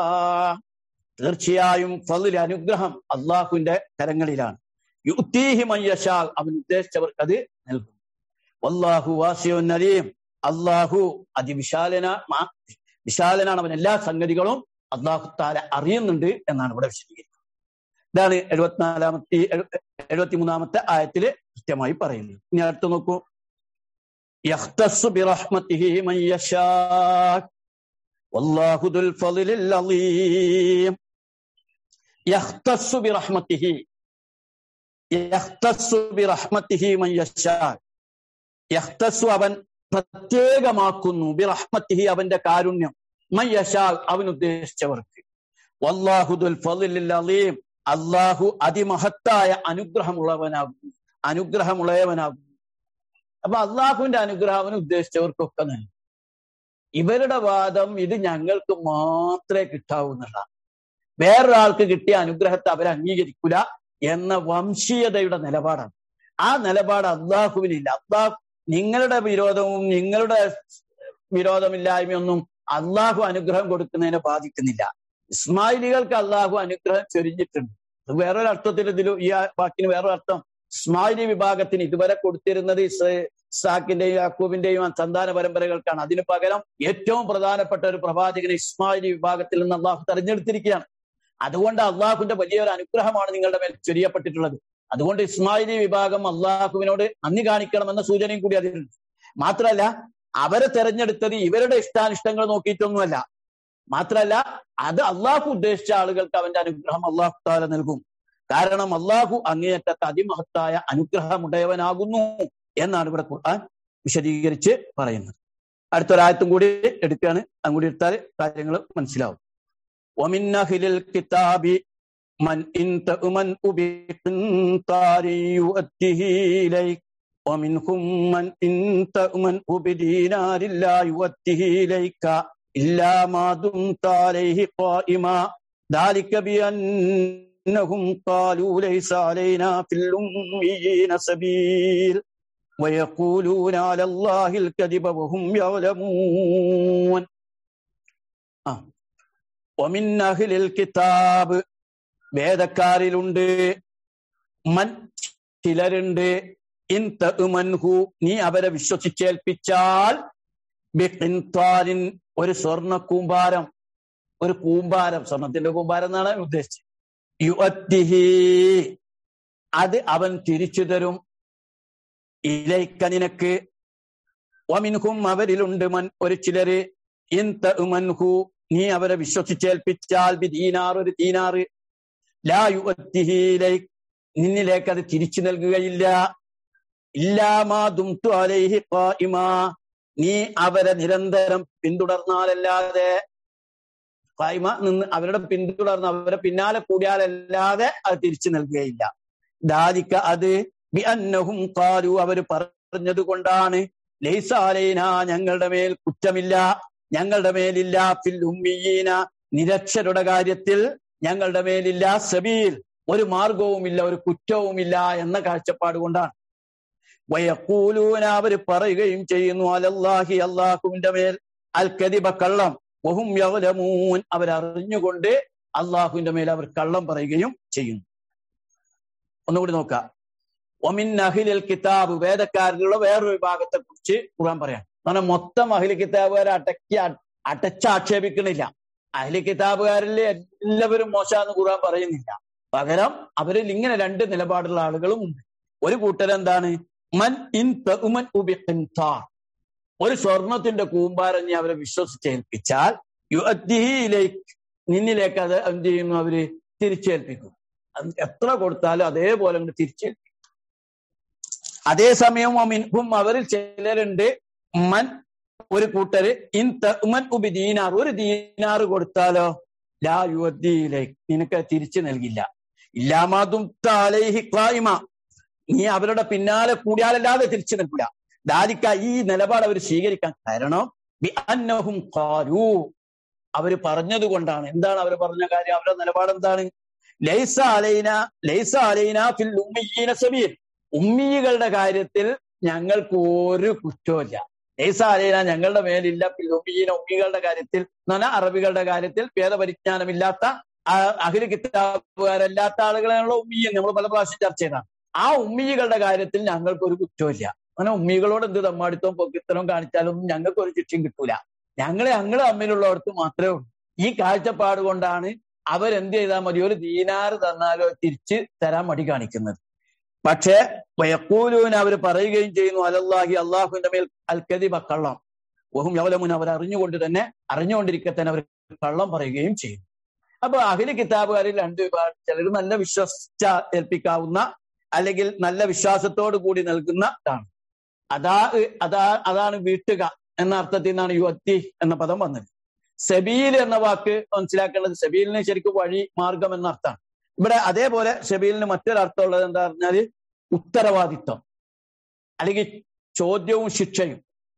തീർച്ചയായും ഫളിൽ അനുഗ്രഹം അള്ളാഹുവിന്റെ കരങ്ങളിലാണ് യുത്തീഹി മയ്യഷാ അവൻ ഉദ്ദേശിച്ചവർക്ക് അത് നൽകും വല്ലാഹു വാസിയുൻ അലീം അള്ളാഹു അതിവിശാലന മാ- വിശാലനാണ് അവൻ എല്ലാ സംഗതികളും അള്ളാഹു താല അറിയുന്നുണ്ട് എന്നാണ് ഇവിടെ വിശദീകരിക്കുന്നത് ഇതാണ് എഴുപത്തിനാലാമത്തെ എഴുപത്തി മൂന്നാമത്തെ ആയത്തില് കൃത്യമായി പറയുന്നത് ഇനി അടുത്ത് നോക്കൂ യഖ്തസ്സു ബിറഹ്മതിഹി മൻ യശാ വല്ലാഹു ദുൽ ഫളിലിൽ അളീം യഖ്തസ്സു ബിറഹ്മതിഹി യഖ്തസ്സു ബിറഹ്മതിഹി മൻ യശാ യഖ്തസ്സു അവൻ പ്രത്യേകമാക്കുന്നു ബിറഹ്മത്തിഹി അവന്റെ കാരുണ്യം മൻ യശാ അവൻ ഉദ്ദേശിച്ചവർക്ക് വല്ലാഹുദുൽ ഫളിലിൽ അലീം അള്ളാഹു അതിമഹത്തായ അനുഗ്രഹമുള്ളവനാകുന്നു അനുഗ്രഹമുള്ളവനാകുന്നു അപ്പൊ അള്ളാഹുവിന്റെ അനുഗ്രഹം അവന് ഉദ്ദേശിച്ചവർക്കൊക്കെ നൽകും ഇവരുടെ വാദം ഇത് ഞങ്ങൾക്ക് മാത്രമേ കിട്ടാവുന്നതാണ് വേറൊരാൾക്ക് കിട്ടിയ അനുഗ്രഹത്തെ അവർ അംഗീകരിക്കൂല എന്ന വംശീയതയുടെ നിലപാടാണ് ആ നിലപാട് അള്ളാഹുവിനില്ല അള്ളാഹു നിങ്ങളുടെ വിരോധവും നിങ്ങളുടെ വിരോധമില്ലായ്മയൊന്നും അള്ളാഹു അനുഗ്രഹം കൊടുക്കുന്നതിനെ ബാധിക്കുന്നില്ല ഇസ്മായിലികൾക്ക് അള്ളാഹു അനുഗ്രഹം ചൊരിഞ്ഞിട്ടുണ്ട് അത് വേറൊരു അർത്ഥത്തിൽ ഇതിൽ ഈ വാക്കിന് വേറൊരു അർത്ഥം ഇസ്മായിലി വിഭാഗത്തിന് ഇതുവരെ കൊടുത്തിരുന്നത് ഇസാക്കിന്റെയും യാക്കൂബിന്റെയും സന്താന പരമ്പരകൾക്കാണ് അതിന് പകരം ഏറ്റവും പ്രധാനപ്പെട്ട ഒരു പ്രവാചകനെ ഇസ്മായിലി വിഭാഗത്തിൽ നിന്ന് അള്ളാഹു തെരഞ്ഞെടുത്തിരിക്കുകയാണ് അതുകൊണ്ട് അള്ളാഹുവിന്റെ വലിയൊരു അനുഗ്രഹമാണ് നിങ്ങളുടെ മേൽ ചൊരിയപ്പെട്ടിട്ടുള്ളത് അതുകൊണ്ട് ഇസ്മായിലി വിഭാഗം അള്ളാഹുവിനോട് നന്ദി കാണിക്കണമെന്ന സൂചനയും കൂടി അതിലുണ്ട് മാത്രമല്ല അവരെ തെരഞ്ഞെടുത്തത് ഇവരുടെ ഇഷ്ടാനിഷ്ടങ്ങൾ നോക്കിയിട്ടൊന്നുമല്ല മാത്രമല്ല അത് അള്ളാഹു ഉദ്ദേശിച്ച ആളുകൾക്ക് അവന്റെ അനുഗ്രഹം അള്ളാഹു താല നൽകും കാരണം അള്ളാഹു അങ്ങേയറ്റത്തെ അതിമഹത്തായ അനുഗ്രഹമുടയവനാകുന്നു എന്നാണ് ഇവിടെ ഖുർആൻ വിശദീകരിച്ച് പറയുന്നത് അടുത്തൊരായത്തും കൂടി എടുക്കുകയാണ് അതും കൂടി എടുത്താൽ കാര്യങ്ങൾ മനസ്സിലാവും ഒമിന്നഹിലിൽ കിതാബി من إن تأمن بقنطار يؤده إليك ومنهم من إن تأمن بدينار لا يؤده إليك إلا ما دمت عليه قائما ذلك بأنهم قالوا ليس علينا في الأميين سبيل ويقولون على الله الكذب وهم يعلمون آه. ومن أهل الكتاب വേദക്കാരിലുണ്ട് മൻ ചിലരുണ്ട് ഇൻ തഅ്മൻഹു നീ അവരെ വിശ്വസിച്ചേൽപ്പിച്ചാൽ ബിഖിൻതാരിൻ ഒരു സ്വർണ്ണ കൂമ്പാരം ഒരു കൂമ്പാരം സ്വർണത്തിന്റെ കൂമ്പാരം എന്നാണ് ഉദ്ദേശിച്ചത് യുഅത്തിഹി അത് അവൻ തിരിച്ചു തരും ഇലൈക്ക നിനക്ക് വമിൻഹും അവരിലുണ്ട് മൻ ഒരു ചിലര് ഇൻ തഅ്മൻഹു നീ അവരെ വിശ്വസിച്ചേൽപ്പിച്ചാൽ ബി ദീനാർ ഒരു ദീനാറ് ലാ യുഅത്തിഹിലൈക് നിന്നിലേക്ക് അത് തിരിച്ചു നൽകുകയില്ല ഇല്ലാമാ ദുംതു അലൈഹി ഖായിമാ നീ അവരെ നിരന്തരം പിന്തുടർന്നാലല്ലാതെ ഖായിമ നിന്ന് അവരുടെ പിന്തുടർന്ന് അവരെ പിന്നാലെ കൂടിയാലല്ലാതെ അത് തിരിച്ചു നൽകുകയില്ല ദാലിക്ക അത് ബി അന്നഹും ഖാലു അവർ പറഞ്ഞത് കൊണ്ടാണ് ലൈസാലൈന ഞങ്ങളുടെ മേൽ കുറ്റമില്ല ഞങ്ങളുടെ മേലില്ല ഫിൽ ഉമ്മീന നിരക്ഷരുടെ കാര്യത്തിൽ ഞങ്ങളുടെ മേലില്ല സബീൽ ഒരു മാർഗവുമില്ല ഒരു കുറ്റവുമില്ല എന്ന കാഴ്ചപ്പാട് കൊണ്ടാണ് വയക്കൂലൂന അവർ പറയുകയും ചെയ്യുന്നു അലല്ലാഹി അള്ളാഹുവിന്റെ മേൽ അൽ കദിബ കള്ളം വഹും യവലമൂൻ അവരറിഞ്ഞുകൊണ്ട് അള്ളാഹുവിന്റെ മേൽ അവർ കള്ളം പറയുകയും ചെയ്യുന്നു ഒന്നുകൂടി നോക്കാം ഒമിൻ അഹിലിൽ കിതാബ് വേദക്കാരിലുള്ള വേറൊരു വിഭാഗത്തെ കുറിച്ച് ഖുർആൻ പറയാം കാരണം മൊത്തം അഹിലി കിതാബുകാരെ അടക്കി അടച്ചാക്ഷേപിക്കണില്ല അഹ്ലി കിതാബുകാരിൽ എല്ലാവരും മോശമെന്ന് ഖുർആൻ പറയുന്നില്ല പകരം അവരിൽ ഇങ്ങനെ രണ്ട് നിലപാടുള്ള ആളുകളും ഉണ്ട് ഒരു കൂട്ടരെന്താണ് മൻ ഇൻ തഉമൻ ഉബിഖിൻതാർ ഒരു സ്വർണത്തിന്റെ കൂമ്പാരം നീ അവരെ വിശ്വസിച്ചേൽപ്പിച്ചാൽ യുഅദ്ദിഹിയിലേക്ക് നിന്നിലേക്ക് അത് എന്ത് ചെയ്യുന്നു അവര് തിരിച്ചേൽപ്പിക്കും എത്ര കൊടുത്താലും അതേപോലെ അങ്ങ് തിരിച്ചേൽപ്പിക്കും അതേസമയം മിൻഹും അവരിൽ ചിലരുണ്ട് മൻ ഒരു കൂട്ടര് ഇൻ തഅ്മൻ ഉബി ദീനാർ ഒരു ദീനാർ കൊടുത്താലോ ലാ യുവദ്ദിയിലേക്ക് നിനക്ക് തിരിച്ചു നൽകില്ല ഇല്ലാമാതും താലൈഹി ഖായിമ നീ അവരുടെ പിന്നാലെ കൂടിയാലല്ലാതെ തിരിച്ചു നൽകില്ല ദാലിക്ക ഈ നിലപാട് അവർ സ്വീകരിക്കാൻ കാരണം ബി അന്നഹും ഖാലു അവര് പറഞ്ഞത് കൊണ്ടാണ് എന്താണ് അവർ പറഞ്ഞ കാര്യം അവരുടെ നിലപാട് എന്താണ് ലൈസ അലൈന ലൈസ അലൈന ഫിൽ ഉമ്മീന സബീൽ ഉമ്മീകളുടെ കാര്യത്തിൽ ഞങ്ങൾക്ക് ഒരു കുറ്റമില്ല ലൈസ അലൈന ഞങ്ങളുടെ മേലില്ല ഫിൽ ഉമ്മീന ഉമ്മികളുടെ കാര്യത്തിൽ എന്ന് പറഞ്ഞാൽ അറബികളുടെ കാര്യത്തിൽ ഭേദപരിജ്ഞാനമില്ലാത്ത അഖില കിതാബുകാരല്ലാത്ത ആളുകളെയുള്ള ഉമ്മിയെ നമ്മൾ പല പ്രാവശ്യം ചർച്ച ചെയ്തതാണ് ആ ഉമ്മികളുടെ കാര്യത്തിൽ ഞങ്ങൾക്ക് ഒരു കുറ്റമില്ല അങ്ങനെ ഉമ്മികളോട് എന്ത് തമ്മാടിത്തവും പൊക്കിത്തരവും കാണിച്ചാലൊന്നും ഞങ്ങൾക്ക് ഒരു ശിക്ഷയും കിട്ടൂല ഞങ്ങളെ ഞങ്ങൾ തമ്മിലുള്ളവർക്ക് മാത്രമേ ഉള്ളൂ ഈ കാഴ്ചപ്പാട് കൊണ്ടാണ് അവരെന്ത് ചെയ്താൽ മതി ഒരു ദീനാറ് തന്നാലോ തിരിച്ച് തരാൻ മടി കാണിക്കുന്നത് പക്ഷേ വയക്കൂലൂന് അവർ പറയുകയും ചെയ്യുന്നു അലല്ലാഹി അള്ളാഹുവിന്റെ മേൽ അൽക്കതി കള്ളം വഹും യവലമുൻ അവർ അറിഞ്ഞുകൊണ്ട് തന്നെ അറിഞ്ഞുകൊണ്ടിരിക്കെ തന്നെ അവർ കള്ളം പറയുകയും ചെയ്യും അപ്പൊ അഖില കിതാബുകാരിൽ രണ്ട് വിഭാഗം ചിലർ നല്ല വിശ്വസിച്ച ഏൽപ്പിക്കാവുന്ന അല്ലെങ്കിൽ നല്ല വിശ്വാസത്തോടു കൂടി നൽകുന്ന ഇതാണ് അതാ അതാ അതാണ് വീട്ടുക എന്ന അർത്ഥത്തിൽ നിന്നാണ് യുവത്തി എന്ന പദം വന്നത് സെബീൽ എന്ന വാക്ക് മനസ്സിലാക്കേണ്ടത് സെബീലിന് ശരിക്കും വഴി മാർഗം എന്ന അർത്ഥമാണ് ഇവിടെ അതേപോലെ ഷബീലിന് മറ്റൊരർത്ഥം ഉള്ളത് എന്താ പറഞ്ഞാല് ഉത്തരവാദിത്വം അല്ലെങ്കിൽ ചോദ്യവും ശിക്ഷയും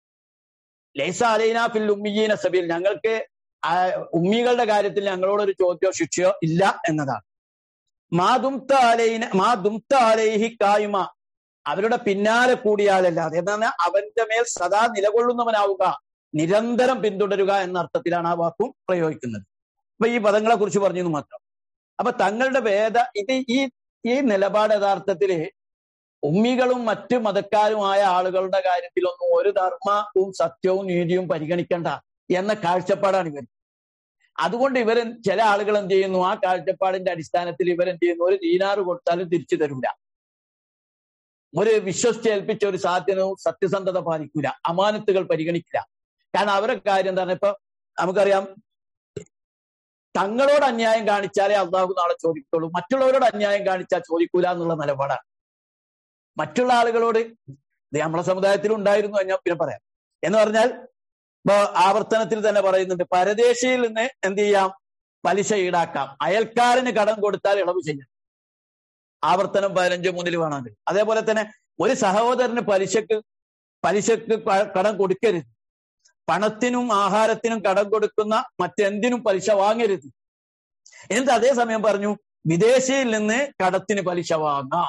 ലൈസ അലൈന ഫിൽ ഉമ്മിയീന സബീൽ ഞങ്ങൾക്ക് ഉമ്മികളുടെ കാര്യത്തിൽ ഞങ്ങളോടൊരു ചോദ്യമോ ശിക്ഷയോ ഇല്ല എന്നതാണ് മാ ദുംത അലൈന മാ ദുംത അലൈഹി കായ്മ അവരുടെ പിന്നാലെ കൂടിയാലല്ലാതെ എന്താണ് അവന്റെ മേൽ സദാ നിലകൊള്ളുന്നവനാവുക നിരന്തരം പിന്തുടരുക എന്ന അർത്ഥത്തിലാണ് ആ വാക്കും പ്രയോഗിക്കുന്നത് അപ്പൊ ഈ പദങ്ങളെ കുറിച്ച് പറഞ്ഞു മാത്രം അപ്പൊ തങ്ങളുടെ വേദ ഇത് ഈ ഈ നിലപാട് യഥാർത്ഥത്തില് ഉമ്മികളും മറ്റു മതക്കാരുമായ ആളുകളുടെ കാര്യത്തിലൊന്നും ഒരു ധർമ്മവും സത്യവും നീതിയും പരിഗണിക്കേണ്ട എന്ന കാഴ്ചപ്പാടാണ് ഇവർ അതുകൊണ്ട് ഇവർ ചില ആളുകൾ എന്ത് ചെയ്യുന്നു ആ കാഴ്ചപ്പാടിന്റെ അടിസ്ഥാനത്തിൽ ഇവരെന്ത് ചെയ്യുന്നു ഒരു ദീനാറ് കൊടുത്താലും തിരിച്ചു തരൂല ഒരു വിശ്വസിച്ചേൽപ്പിച്ച ഒരു സാധ്യതവും സത്യസന്ധത പാലിക്കൂല അമാനത്തുകൾ പരിഗണിക്കില്ല കാരണം അവരെ കാര്യം എന്താണ് ഇപ്പൊ നമുക്കറിയാം തങ്ങളോട് അന്യായം കാണിച്ചാലേ അള്ളാഹു നാളെ ചോദിക്കുള്ളൂ മറ്റുള്ളവരോട് അന്യായം കാണിച്ചാൽ ചോദിക്കൂല എന്നുള്ള നിലപാടാണ് മറ്റുള്ള ആളുകളോട് ഇത് നമ്മളെ സമുദായത്തിൽ ഉണ്ടായിരുന്നു ഞാൻ പിന്നെ പറയാം എന്ന് പറഞ്ഞാൽ ഇപ്പൊ ആവർത്തനത്തിൽ തന്നെ പറയുന്നുണ്ട് പരദേശിയിൽ നിന്ന് എന്ത് ചെയ്യാം പലിശ ഈടാക്കാം അയൽക്കാരന് കടം കൊടുത്താൽ ഇളവ് ചെയ്യാം ആവർത്തനം പതിനഞ്ച് മൂന്നിൽ വേണമെങ്കിൽ അതേപോലെ തന്നെ ഒരു സഹോദരന് പലിശക്ക് പലിശക്ക് കടം കൊടുക്കരുത് പണത്തിനും ആഹാരത്തിനും കടം കൊടുക്കുന്ന മറ്റെന്തിനും പലിശ വാങ്ങരുത് എന്നിട്ട് അതേസമയം പറഞ്ഞു വിദേശിയിൽ നിന്ന് കടത്തിന് പലിശ വാങ്ങാം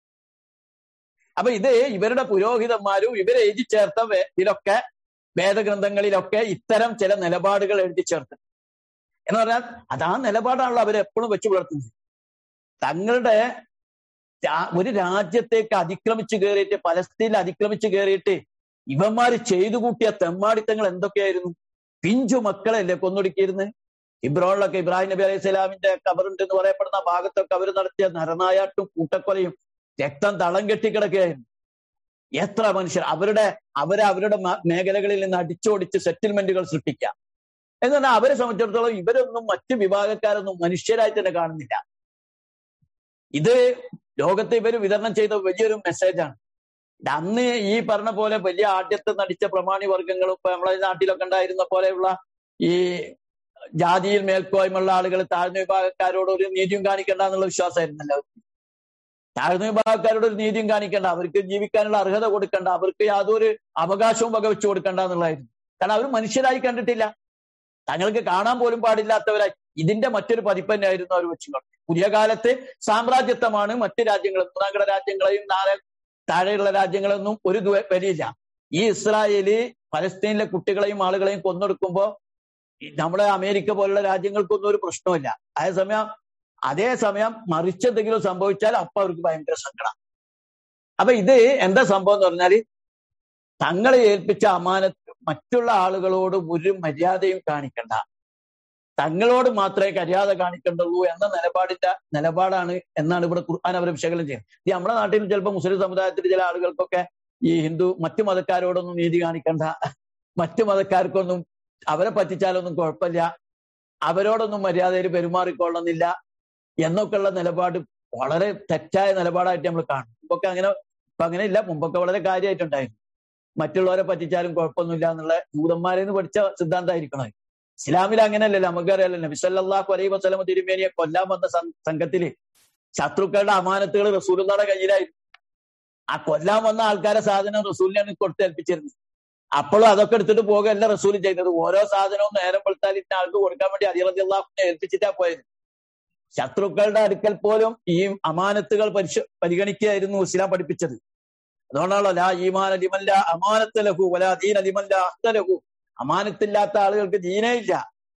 അപ്പൊ ഇത് ഇവരുടെ പുരോഹിതന്മാരും ഇവരെ എഴുതി ചേർത്ത ഇതിലൊക്കെ വേദഗ്രന്ഥങ്ങളിലൊക്കെ ഇത്തരം ചില നിലപാടുകൾ എഴുതി ചേർത്ത് എന്ന് പറഞ്ഞാൽ അതാ നിലപാടാണല്ലോ അവരെപ്പോഴും വെച്ചു പുലർത്തുന്നത് തങ്ങളുടെ ഒരു രാജ്യത്തേക്ക് അതിക്രമിച്ചു കയറിയിട്ട് പലസ്തീനിൽ അതിക്രമിച്ചു കയറിയിട്ട് ഇവന്മാര് ചെയ്തു കൂട്ടിയ തെമ്മാടിത്തങ്ങൾ എന്തൊക്കെയായിരുന്നു പിഞ്ചു മക്കളല്ലേ കൊന്നൊടുക്കിയിരുന്ന് ഇബ്രോണിലൊക്കെ ഇബ്രാഹിം നബി അലൈഹി സ്വലാമിന്റെ കബറുണ്ട് എന്ന് പറയപ്പെടുന്ന ഭാഗത്തൊക്കെ അവർ നടത്തിയ നരനായാട്ടും കൂട്ടക്കൊലയും രക്തം തളം കെട്ടിക്കിടക്കുകയായിരുന്നു എത്ര മനുഷ്യർ അവരുടെ അവരെ അവരുടെ മേഖലകളിൽ നിന്ന് അടിച്ചോടിച്ച് സെറ്റിൽമെന്റുകൾ സൃഷ്ടിക്കുക എന്ന് പറഞ്ഞാൽ അവരെ സംബന്ധിച്ചിടത്തോളം ഇവരൊന്നും മറ്റു വിഭാഗക്കാരൊന്നും മനുഷ്യരായി തന്നെ കാണുന്നില്ല ഇത് ലോകത്ത് ഇവർ വിതരണം ചെയ്ത വലിയൊരു മെസ്സേജാണ് അന്ന് ഈ പറഞ്ഞ പോലെ വലിയ ആദ്യത്തെ നടിച്ച പ്രമാണി വർഗങ്ങളും ഇപ്പൊ നമ്മളെ നാട്ടിലൊക്കെ ഉണ്ടായിരുന്ന പോലെയുള്ള ഈ ജാതിയിൽ മേൽക്കോയ്മയുള്ള ആളുകൾ താഴ്ന്ന വിഭാഗക്കാരോട് ഒരു നീതിയും കാണിക്കേണ്ട എന്നുള്ള വിശ്വാസമായിരുന്നല്ലോ താഴ്ന്ന വിഭാഗക്കാരോട് ഒരു നീതിയും കാണിക്കേണ്ട അവർക്ക് ജീവിക്കാനുള്ള അർഹത കൊടുക്കണ്ട അവർക്ക് യാതൊരു അവകാശവും വകവെച്ചു കൊടുക്കണ്ട എന്നുള്ളതായിരുന്നു കാരണം അവർ മനുഷ്യരായി കണ്ടിട്ടില്ല തങ്ങൾക്ക് കാണാൻ പോലും പാടില്ലാത്തവരായി ഇതിന്റെ മറ്റൊരു പതിപ്പ് തന്നെയായിരുന്നു അവർ വെച്ചു പുതിയ കാലത്ത് സാമ്രാജ്യത്വമാണ് മറ്റ് രാജ്യങ്ങൾ മൂന്നാംകിട രാജ്യങ്ങളെയും നാളെ താഴെയുള്ള രാജ്യങ്ങളൊന്നും ഒരു വലിയില്ല ഈ ഇസ്രായേല് പലസ്തീനിലെ കുട്ടികളെയും ആളുകളെയും കൊന്നൊടുക്കുമ്പോ നമ്മുടെ അമേരിക്ക പോലുള്ള രാജ്യങ്ങൾക്കൊന്നും ഒരു പ്രശ്നമില്ല അതേസമയം അതേസമയം മറിച്ചെന്തെങ്കിലും സംഭവിച്ചാൽ അപ്പൊ അവർക്ക് ഭയങ്കര സങ്കടം അപ്പൊ ഇത് എന്താ സംഭവം എന്ന് പറഞ്ഞാല് തങ്ങളെ ഏൽപ്പിച്ച അമാനത്ത് മറ്റുള്ള ആളുകളോട് ഒരു മര്യാദയും കാണിക്കണ്ട തങ്ങളോട് മാത്രമേ മര്യാദ കാണിക്കേണ്ടുള്ളൂ എന്ന നിലപാടിന്റെ നിലപാടാണ് എന്നാണ് ഇവിടെ ഖുർആൻ അവർ വിശകലനം ചെയ്യുന്നത് ഈ നമ്മുടെ നാട്ടിൽ ചിലപ്പോൾ മുസ്ലിം സമുദായത്തിൽ ചില ആളുകൾക്കൊക്കെ ഈ ഹിന്ദു മറ്റു മതക്കാരോടൊന്നും നീതി കാണിക്കണ്ട മറ്റു മതക്കാർക്കൊന്നും അവരെ പറ്റിച്ചാലൊന്നും കുഴപ്പമില്ല അവരോടൊന്നും മര്യാദയിൽ പെരുമാറിക്കൊള്ളുന്നില്ല എന്നൊക്കെയുള്ള നിലപാട് വളരെ തെറ്റായ നിലപാടായിട്ട് നമ്മൾ കാണും മുമ്പൊക്കെ അങ്ങനെ ഇപ്പൊ അങ്ങനെ ഇല്ല മുമ്പൊക്കെ വളരെ കാര്യമായിട്ടുണ്ടായിരുന്നു മറ്റുള്ളവരെ പറ്റിച്ചാലും കുഴപ്പമൊന്നുമില്ല എന്നുള്ള ജൂതന്മാരെ നിന്ന് പഠിച്ച സിദ്ധാന്തമായിരിക്കണം ഇസ്ലാമിൽ അങ്ങനെയല്ലല്ലോ നമുക്കറിയാലോ നബിസല്ലാഹു അലൈഹി വസ്ലമ തിരുമേനിയെ കൊല്ലാൻ വന്ന സംഘത്തില് ശത്രുക്കളുടെ അമാനത്തുകൾ റസൂലുള്ളയുടെ കയ്യിലായിരുന്നു ആ കൊല്ലാൻ വന്ന ആൾക്കാരെ സാധനം റസൂലിനാണ് കൊടുത്തേൽപ്പിച്ചിരുന്നത് അപ്പോഴും അതൊക്കെ എടുത്തിട്ട് പോകുകയല്ല റസൂൽ ചെയ്തത് ഓരോ സാധനവും നേരം വെളുത്താൽ ഇന്ന ആൾക്ക് കൊടുക്കാൻ വേണ്ടി അലിറതി അള്ളാഹുനെ ഏൽപ്പിച്ചിട്ടാ പോയത് ശത്രുക്കളുടെ അടുക്കൽ പോലും ഈ അമാനത്തുകൾ പരിശ പരിഗണിക്കുകയായിരുന്നു ഇസ്ലാം പഠിപ്പിച്ചത് അതുകൊണ്ടാണല്ലോ ലാ ഈമാൻ അലിമല്ല അമാനത്ത് ലഹു വലാ ദീൻ അലിമല്ല അഹ്തലഹു അമാനത്തില്ലാത്ത ആളുകൾക്ക് ദീനേ ഇല്ല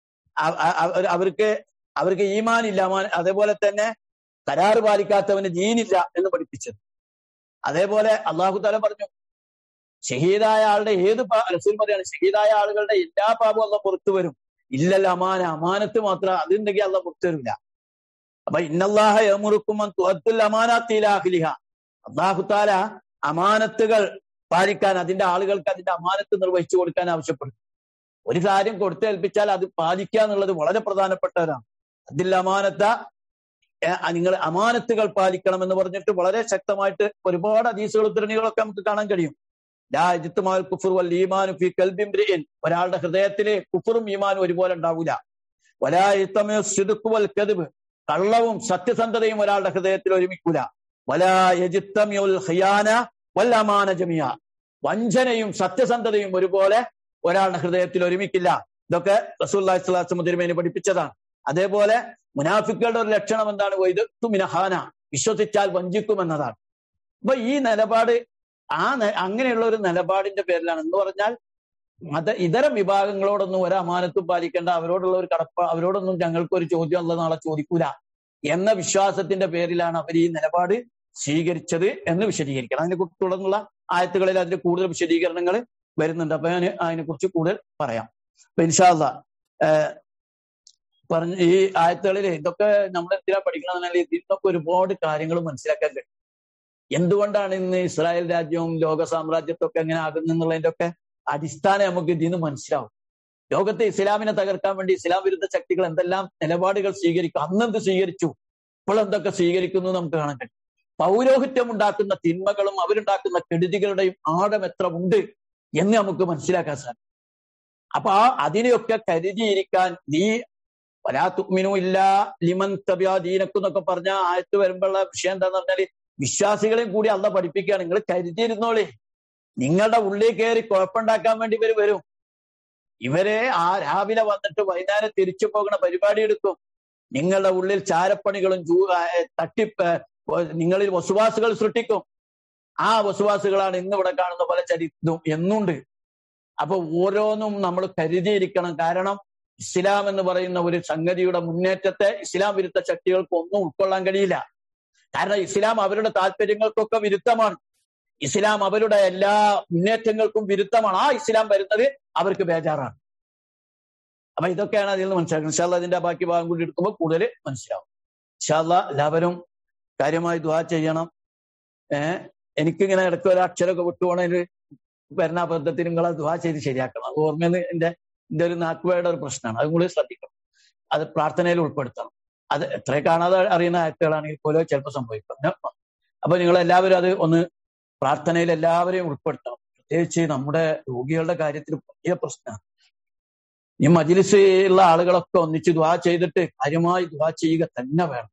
അവർക്ക് അവർക്ക് ഈമാൻ ഇല്ല അമാൻ അതേപോലെ തന്നെ കരാറ് പാലിക്കാത്തവന് ദീനില്ല എന്ന് പഠിപ്പിച്ചത് അതേപോലെ അള്ളാഹു താല പറഞ്ഞു ഷഹീദായ ആളുടെ ഏത് റസൂൽ പറയാണ് ഷഹീദായ ആളുകളുടെ എല്ലാ പാപവും അല്ല പുറത്തു വരും ഇല്ലല്ല അമാന അമാനത്ത് മാത്രം അതുണ്ടെങ്കിൽ അല്ല പുറത്തരില്ല അപ്പൊ ഇന്നല്ലാഹ യമുറുക്കുമൻ തുഅത്തുൽ അമാനാത്തിലാഹ്ലിഹ അള്ളാഹു താല അമാനത്തുകൾ പാലിക്കാൻ അതിന്റെ ആളുകൾക്ക് അതിന്റെ അമാനത്ത് നിർവഹിച്ചു കൊടുക്കാൻ ആവശ്യപ്പെടും ഒരു കാര്യം കൊടുത്തേൽപ്പിച്ചാൽ അത് പാലിക്കുക എന്നുള്ളത് വളരെ പ്രധാനപ്പെട്ടവരാണ് അതിൽ അമാനത്ത നിങ്ങൾ അമാനത്തുകൾ പാലിക്കണം എന്ന് പറഞ്ഞിട്ട് വളരെ ശക്തമായിട്ട് ഒരുപാട് അതീസുകൾ ഉദ്ധരണികളൊക്കെ നമുക്ക് കാണാൻ കഴിയും കുഫുർ വൽ ഈമാനു ഫി കൽബിൻ ഒരാളുടെ ഹൃദയത്തിലെ കുഫറും ഈമാനും ഒരുപോലെ ഉണ്ടാവില്ല വലാ കദിബ് കള്ളവും സത്യസന്ധതയും ഒരാളുടെ ഹൃദയത്തിൽ ഒരുമിക്കൂല വലാ യജിത്തമിയുൽ ഖിയാന വൽ അമാന ജമിയ വഞ്ചനയും സത്യസന്ധതയും ഒരുപോലെ ഒരാളുടെ ഹൃദയത്തിൽ ഒരുമിക്കില്ല ഇതൊക്കെ റസൂല്ലാഹി സ്വലാസ് മുതിരുമേനി പഠിപ്പിച്ചതാണ് അതേപോലെ മുനാഫിക്കുകളുടെ ഒരു ലക്ഷണം എന്താണ് വൈദത്തു മിനഹാന വിശ്വസിച്ചാൽ വഞ്ചിക്കുമെന്നതാണ് അപ്പൊ ഈ നിലപാട് ആ അങ്ങനെയുള്ള ഒരു നിലപാടിന്റെ പേരിലാണ് എന്ന് പറഞ്ഞാൽ മത ഇതരം വിഭാഗങ്ങളോടൊന്നും ഒരു അമാനത്തും പാലിക്കേണ്ട അവരോടുള്ള ഒരു കടപ്പ അവരോടൊന്നും ഞങ്ങൾക്ക് ഒരു ചോദ്യം ഉള്ള നാളെ ചോദിക്കൂല എന്ന വിശ്വാസത്തിന്റെ പേരിലാണ് അവർ ഈ നിലപാട് സ്വീകരിച്ചത് എന്ന് വിശദീകരിക്കണം അതിനെ കുറിച്ച് തുടർന്നുള്ള ആയത്തുകളിൽ അതിന്റെ കൂടുതൽ വിശദീകരണങ്ങൾ വരുന്നുണ്ട് അപ്പൊ ഞാൻ അതിനെ കുറിച്ച് കൂടുതൽ പറയാം അപ്പൊ ഇൻഷാല്ല പറഞ്ഞ ഈ ആയത്തുകളിൽ ഇതൊക്കെ നമ്മൾ എന്തിനാ പഠിക്കണമെന്നാൽ ഇതിന്നൊക്കെ ഒരുപാട് കാര്യങ്ങൾ മനസ്സിലാക്കാൻ കഴിയും എന്തുകൊണ്ടാണ് ഇന്ന് ഇസ്രായേൽ രാജ്യവും ലോക സാമ്രാജ്യത്വമൊക്കെ എങ്ങനെ ആകുന്നുള്ളതിന്റെ ഒക്കെ അടിസ്ഥാനം നമുക്ക് ഇതിന്ന് മനസ്സിലാവും ലോകത്തെ ഇസ്ലാമിനെ തകർക്കാൻ വേണ്ടി ഇസ്ലാം വിരുദ്ധ ശക്തികൾ എന്തെല്ലാം നിലപാടുകൾ സ്വീകരിക്കും അന്നെന്ത് സ്വീകരിച്ചു ഇപ്പോൾ എന്തൊക്കെ സ്വീകരിക്കുന്നു നമുക്ക് കാണാൻ കഴിയും പൗരോഹിത്യം ഉണ്ടാക്കുന്ന തിന്മകളും അവരുണ്ടാക്കുന്ന കെടുതികളുടെയും ആഴം എത്ര ഉണ്ട് എന്ന് നമുക്ക് മനസ്സിലാക്കാൻ സാധിക്കും അപ്പൊ ആ അതിനെയൊക്കെ കരുതിയിരിക്കാൻ നീ വലാത്തുമിനു ഇല്ല ലിമൻ തബിയ ദീനക്കുന്നൊക്കെ പറഞ്ഞ ആയത്ത് വരുമ്പോഴുള്ള വിഷയം എന്താന്ന് പറഞ്ഞാല് വിശ്വാസികളെയും കൂടി അല്ല പഠിപ്പിക്കുകയാണ് നിങ്ങൾ കരുതിയിരുന്നോളേ നിങ്ങളുടെ ഉള്ളിൽ കയറി കുഴപ്പമുണ്ടാക്കാൻ വേണ്ടി ഇവർ വരും ഇവരെ ആ രാവിലെ വന്നിട്ട് വൈകുന്നേരം തിരിച്ചു പോകുന്ന പരിപാടി എടുക്കും നിങ്ങളുടെ ഉള്ളിൽ ചാരപ്പണികളും തട്ടിപ്പ് നിങ്ങളിൽ വസുവാസുകൾ സൃഷ്ടിക്കും ആ വസുവാസുകളാണ് ഇന്ന് ഇവിടെ കാണുന്ന പല ചരിത്രവും എന്നുണ്ട് അപ്പൊ ഓരോന്നും നമ്മൾ കരുതിയിരിക്കണം കാരണം ഇസ്ലാം എന്ന് പറയുന്ന ഒരു സംഗതിയുടെ മുന്നേറ്റത്തെ ഇസ്ലാം വിരുദ്ധ ശക്തികൾക്ക് ഒന്നും ഉൾക്കൊള്ളാൻ കഴിയില്ല കാരണം ഇസ്ലാം അവരുടെ താല്പര്യങ്ങൾക്കൊക്കെ വിരുദ്ധമാണ് ഇസ്ലാം അവരുടെ എല്ലാ മുന്നേറ്റങ്ങൾക്കും വിരുദ്ധമാണ് ആ ഇസ്ലാം വരുന്നത് അവർക്ക് ബേജാറാണ് അപ്പൊ ഇതൊക്കെയാണ് അതിൽ നിന്ന് മനസ്സിലാക്കുന്നത് ഇൻഷാല്ല അതിന്റെ ബാക്കി ഭാഗം കൂടി എടുക്കുമ്പോൾ കൂടുതൽ മനസ്സിലാവും ഇൻഷാല്ല എല്ലാവരും കാര്യമായി ദ്വാ ചെയ്യണം ഏഹ് എനിക്കിങ്ങനെ ഇടയ്ക്ക് ഒരു അക്ഷരമൊക്കെ വിട്ടുപോകണതിൽ വരുന്ന അബദ്ധത്തിൽ നിങ്ങൾ ദ്വാ ചെയ്ത് ശരിയാക്കണം അത് ഓർമ്മയിൽ എന്റെ എന്റെ ഒരു നാക്കുവയുടെ ഒരു പ്രശ്നമാണ് അതും കൂടി ശ്രദ്ധിക്കണം അത് പ്രാർത്ഥനയിൽ ഉൾപ്പെടുത്തണം അത് എത്ര കാണാതെ അറിയുന്ന ആക്ടുകളാണെങ്കിൽ പോലും ചിലപ്പോൾ സംഭവിക്കും അപ്പൊ നിങ്ങൾ എല്ലാവരും അത് ഒന്ന് പ്രാർത്ഥനയിൽ എല്ലാവരെയും ഉൾപ്പെടുത്തണം പ്രത്യേകിച്ച് നമ്മുടെ രോഗികളുടെ കാര്യത്തിൽ വലിയ പ്രശ്നമാണ് ഈ മജിലിസിലുള്ള ആളുകളൊക്കെ ഒന്നിച്ച് ദ്വാ ചെയ്തിട്ട് കാര്യമായി ദ്വാ ചെയ്യുക തന്നെ വേണം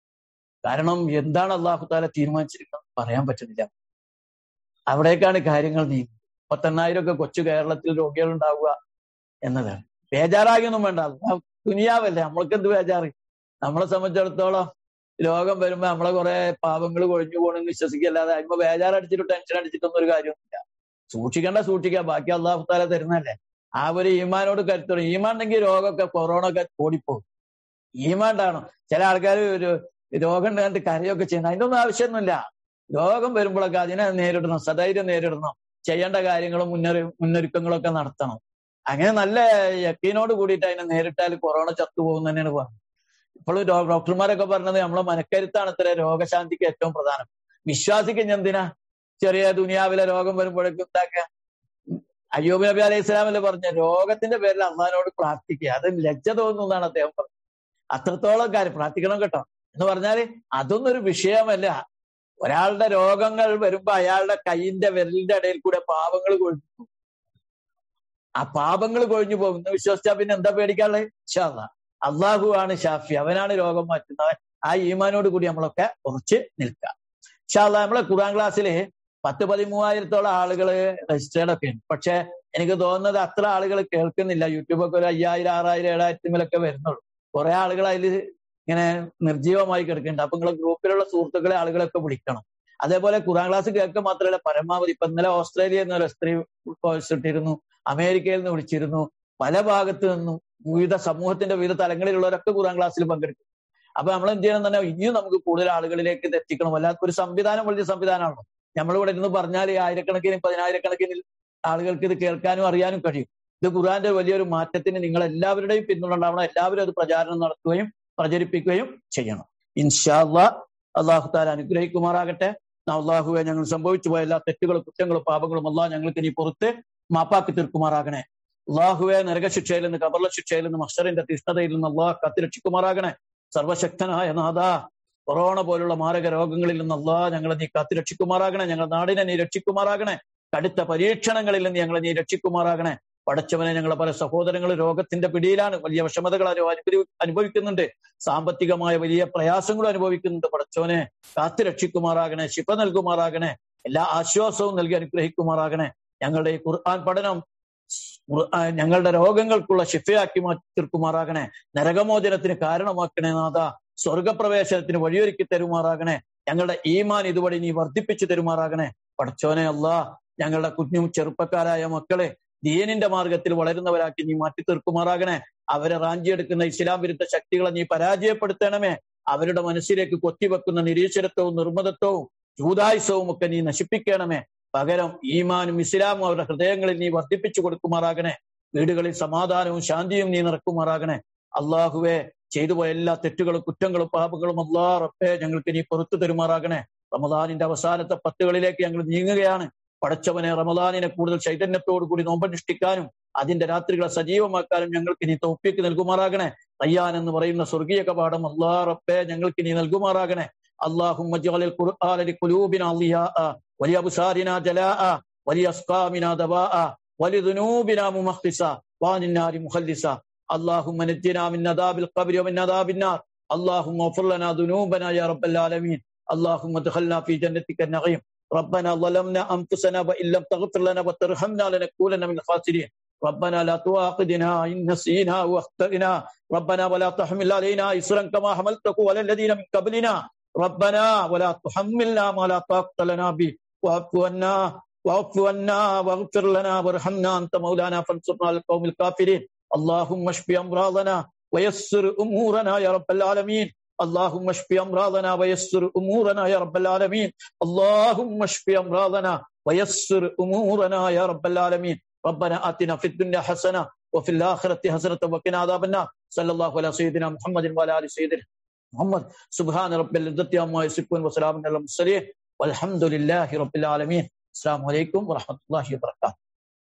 കാരണം എന്താണ് അള്ളാഹു താല തീരുമാനിച്ചിരിക്കുന്നത് പറയാൻ പറ്റുന്നില്ല അവിടേക്കാണ് കാര്യങ്ങൾ നീങ്ങുന്നത് പത്തെണ്ണായിരം ഒക്കെ കൊച്ചു കേരളത്തിൽ രോഗികൾ ഉണ്ടാവുക എന്നതാണ് ബേജാറാകിയൊന്നും വേണ്ട ദുനിയാവല്ലേ നമ്മൾക്ക് എന്ത് ബേജാറ് നമ്മളെ സംബന്ധിച്ചിടത്തോളം രോഗം വരുമ്പോ നമ്മളെ കുറെ പാപങ്ങൾ കൊഴിഞ്ഞു പോകണമെന്ന് വിശ്വസിക്കല്ലാതെ അതിപ്പോ ബേജാറടിച്ചിട്ട് ടെൻഷൻ അടിച്ചിട്ടൊന്നും ഒരു കാര്യമൊന്നുമില്ല സൂക്ഷിക്കേണ്ട സൂക്ഷിക്കുക ബാക്കി അള്ളാഹു താല തരുന്നല്ലേ ആ ഒരു ഈമാനോട് കരുത്തോളം ഈമാൻ ഉണ്ടെങ്കിൽ രോഗമൊക്കെ കൊറോണ ഒക്കെ ഓടിപ്പോകും ഈമാണ്ടാണോ ചില ആൾക്കാർ ഒരു രോഗം കണ്ടിട്ട് കരയൊക്കെ ചെയ്യണം അതിന്റെ ഒന്നും ആവശ്യമൊന്നുമില്ല രോഗം വരുമ്പോഴൊക്കെ അതിനെ നേരിടണം സധൈര്യം നേരിടണം ചെയ്യേണ്ട കാര്യങ്ങളും മുന്നറി മുന്നൊരുക്കങ്ങളൊക്കെ നടത്തണം അങ്ങനെ നല്ല യക്കീനോട് കൂടിയിട്ട് അതിനെ നേരിട്ടാൽ കൊറോണ ചത്തുപോകും തന്നെയാണ് പറഞ്ഞത് ഇപ്പോഴും ഡോക്ടർമാരൊക്കെ പറഞ്ഞത് നമ്മളെ മനക്കരുത്താണ് ഇത്ര രോഗശാന്തിക്ക് ഏറ്റവും പ്രധാനം വിശ്വാസിക്ക് എന്തിനാ ചെറിയ ദുനിയാവിലെ രോഗം വരുമ്പോഴേക്കും ഉണ്ടാക്കുക അയ്യൂബ് നബി അലൈഹി സ്വലാമല്ലേ പറഞ്ഞ രോഗത്തിന്റെ പേരിൽ അള്ളഹാനോട് പ്രാർത്ഥിക്കുക അത് ലജ്ജ തോന്നുന്നതാണ് അദ്ദേഹം പറഞ്ഞത് അത്രത്തോളം കാര്യം പ്രാർത്ഥിക്കണം കേട്ടോ എന്ന് പറഞ്ഞാല് അതൊന്നും ഒരു വിഷയമല്ല ഒരാളുടെ രോഗങ്ങൾ വരുമ്പോ അയാളുടെ കൈയിന്റെ വിരലിന്റെ ഇടയിൽ കൂടെ പാപങ്ങൾ കൊഴിഞ്ഞു പോകും ആ പാപങ്ങൾ കൊഴിഞ്ഞു പോകും എന്ന് വിശ്വസിച്ചാൽ പിന്നെ എന്താ പേടിക്കാനുള്ളത് ഷാല്ല അള്ളാഹു ആണ് ഷാഫി അവനാണ് രോഗം മാറ്റുന്നവൻ ആ ഈമാനോട് കൂടി നമ്മളൊക്കെ ഉറച്ച് നിൽക്കുക ഷാല്ല നമ്മളെ ഖുറാൻ ക്ലാസ്സില് പത്ത് പതിമൂവായിരത്തോളം ആളുകൾ രജിസ്റ്റേർഡ് ഒക്കെ ഉണ്ട് പക്ഷെ എനിക്ക് തോന്നുന്നത് അത്ര ആളുകൾ കേൾക്കുന്നില്ല യൂട്യൂബൊക്കെ ഒരു അയ്യായിരം ആറായിരം ഏഴായിരത്തിമേലൊക്കെ വരുന്നുള്ളൂ കുറെ ആളുകൾ അതിൽ ഇങ്ങനെ നിർജീവമായി കിടക്കുന്നുണ്ട് അപ്പൊ നിങ്ങളെ ഗ്രൂപ്പിലുള്ള സുഹൃത്തുക്കളെ ആളുകളൊക്കെ വിളിക്കണം അതേപോലെ ഖുറാൻ ക്ലാസ് കേൾക്കുക മാത്രമല്ല പരമാവധി ഇപ്പൊ ഇന്നലെ ഓസ്ട്രേലിയയിൽ നിന്ന് ഒരു സ്ത്രീ ഇട്ടിരുന്നു അമേരിക്കയിൽ നിന്ന് വിളിച്ചിരുന്നു പല ഭാഗത്തു നിന്നും വിവിധ സമൂഹത്തിന്റെ വിവിധ തലങ്ങളിലുള്ളവരൊക്കെ ഖുറാൻ ക്ലാസ്സിൽ പങ്കെടുക്കും അപ്പൊ നമ്മൾ എന്ത് ചെയ്യണം തന്നെ ഇനിയും നമുക്ക് കൂടുതൽ ആളുകളിലേക്ക് ഇത് എത്തിക്കണം അല്ലാത്ത ഒരു സംവിധാനം വലിയ സംവിധാനമാണല്ലോ നമ്മളിവിടെ ഇരുന്ന് പറഞ്ഞാൽ ആയിരക്കണക്കിന് പതിനായിരക്കണക്കിന് ആളുകൾക്ക് ഇത് കേൾക്കാനും അറിയാനും കഴിയും ഇത് ഖുർആന്റെ വലിയൊരു മാറ്റത്തിന് നിങ്ങൾ എല്ലാവരുടെയും പിന്തുണ ഉണ്ടാവണം എല്ലാവരും അത് പ്രചാരണം നടത്തുകയും പ്രചരിപ്പിക്കുകയും ചെയ്യണം ഇൻഷാല്ല അള്ളാഹു താല അനുഗ്രഹിക്കുമാറാകട്ടെ അള്ളാഹുവെ ഞങ്ങൾ സംഭവിച്ചു പോയ എല്ലാ തെറ്റുകളും കുറ്റങ്ങളും പാപങ്ങളും അള്ളാഹ് ഞങ്ങൾക്ക് നീ പുറത്ത് മാപ്പാക്കി തീർക്കുമാറാകണേ അള്ളാഹുവെ നരകശിക്ഷയിൽ നിന്ന് കബർല ശിക്ഷയിൽ നിന്ന് മഷറിന്റെ തീഷ്ണതയിൽ നിന്ന് അള്ളാഹ് കാത്തിരക്ഷിക്കുമാറാകണേ സർവശക്തനായ നാഥ കൊറോണ പോലുള്ള മാരക രോഗങ്ങളിൽ നിന്ന് അള്ളാഹ് ഞങ്ങളെ നീ കാത്തിരക്ഷിക്കുമാറാകണേ ഞങ്ങളുടെ നാടിനെ നീ രക്ഷിക്കുമാറാകണേ കടുത്ത പരീക്ഷണങ്ങളിൽ നിന്ന് ഞങ്ങളെ നീ രക്ഷിക്കുമാറാകണേ പടച്ചവനെ ഞങ്ങളെ പല സഹോദരങ്ങൾ രോഗത്തിന്റെ പിടിയിലാണ് വലിയ വിഷമതകൾ അനുഭവി അനുഭവിക്കുന്നുണ്ട് സാമ്പത്തികമായ വലിയ പ്രയാസങ്ങളും അനുഭവിക്കുന്നുണ്ട് പടച്ചവനെ കാത്തു രക്ഷിക്കുമാറാകണേ ശിപ നൽകുമാറാകണേ എല്ലാ ആശ്വാസവും നൽകി അനുഗ്രഹിക്കുമാറാകണേ ഞങ്ങളുടെ ഈ ഖുർആൻ പഠനം ഞങ്ങളുടെ രോഗങ്ങൾക്കുള്ള ശിഫയാക്കി മാറ്റി തീർക്കുമാറാകണേ നരകമോചനത്തിന് കാരണമാക്കണേ നാഥ സ്വർഗപ്രവേശനത്തിന് വഴിയൊരുക്കി തരുമാറാകണേ ഞങ്ങളുടെ ഈമാൻ ഇതുവഴി നീ വർദ്ധിപ്പിച്ചു തരുമാറാകണേ പടച്ചോനെ അല്ല ഞങ്ങളുടെ കുഞ്ഞും ചെറുപ്പക്കാരായ മക്കളെ ദീനിന്റെ മാർഗത്തിൽ വളരുന്നവരാക്കി നീ മാറ്റി തീർക്കുമാറാകണേ അവരെ റാഞ്ചിയെടുക്കുന്ന ഇസ്ലാം വിരുദ്ധ ശക്തികളെ നീ പരാജയപ്പെടുത്തണമേ അവരുടെ മനസ്സിലേക്ക് കൊത്തിവെക്കുന്ന നിരീശ്വരത്വവും നിർമ്മതത്വവും ജൂതായുസവും ഒക്കെ നീ നശിപ്പിക്കണമേ പകരം ഈമാനും ഇസ്ലാമും അവരുടെ ഹൃദയങ്ങളിൽ നീ വർദ്ധിപ്പിച്ചു കൊടുക്കുമാറാകണേ വീടുകളിൽ സമാധാനവും ശാന്തിയും നീ നിറക്കുമാറാകണേ അള്ളാഹുവെ ചെയ്തു പോയ എല്ലാ തെറ്റുകളും കുറ്റങ്ങളും പാപങ്ങളും അള്ളാ റബ്ബെ ഞങ്ങൾക്ക് നീ പുറത്തു തരുമാറാകണേ റമദാനിന്റെ അവസാനത്തെ പത്തുകളിലേക്ക് ഞങ്ങൾ നീങ്ങുകയാണ് പടച്ചവനെ റമദാനിനെ കൂടുതൽ ചൈതന്യത്തോടു കൂടി നോമ്പനുഷ്ഠിക്കാനും അതിന്റെ രാത്രികളെ സജീവമാക്കാനും ഞങ്ങൾക്ക് നീ തോപ്പിക്ക് നൽകുമാറാകണേ റയ്യാൻ എന്ന് പറയുന്ന സ്വർഗീയ കപാഠം അള്ളാ റബ്ബെ ഞങ്ങൾക്ക് നീ നൽകുമാറാകണേ اللهم اجعل القرآن لقلوبنا ضياء ولأبصارنا جلاء ولأسقامنا دواء ولذنوبنا ممخصا وعن النار مخلصا اللهم نجنا من عذاب القبر ومن عذاب النار اللهم اغفر لنا ذنوبنا يا رب العالمين اللهم ادخلنا في جنتك النعيم ربنا ظلمنا انفسنا وان لم تغفر لنا وترحمنا لنكونن من الخاسرين ربنا لا تؤاخذنا ان نسينا واخطانا ربنا ولا تحمل علينا اسرا كما حملته على الذين من قبلنا ربنا ولا تحملنا ما لا طاقه لنا به واعف عنا واعف عنا واغفر لنا وارحمنا انت مولانا فانصرنا على القوم الكافرين اللهم اشف امراضنا ويسر امورنا يا رب العالمين اللهم اشف امراضنا ويسر امورنا يا رب العالمين اللهم اشف امراضنا ويسر امورنا يا رب العالمين ربنا اتنا في الدنيا حسنه وفي الاخره حسنه وقنا عذاب النار صلى الله على سيدنا محمد وعلى ال سيدنا محمد سبحان رب العزه عما يصفون وسلام على المرسلين والحمد لله رب العالمين السلام عليكم ورحمه الله وبركاته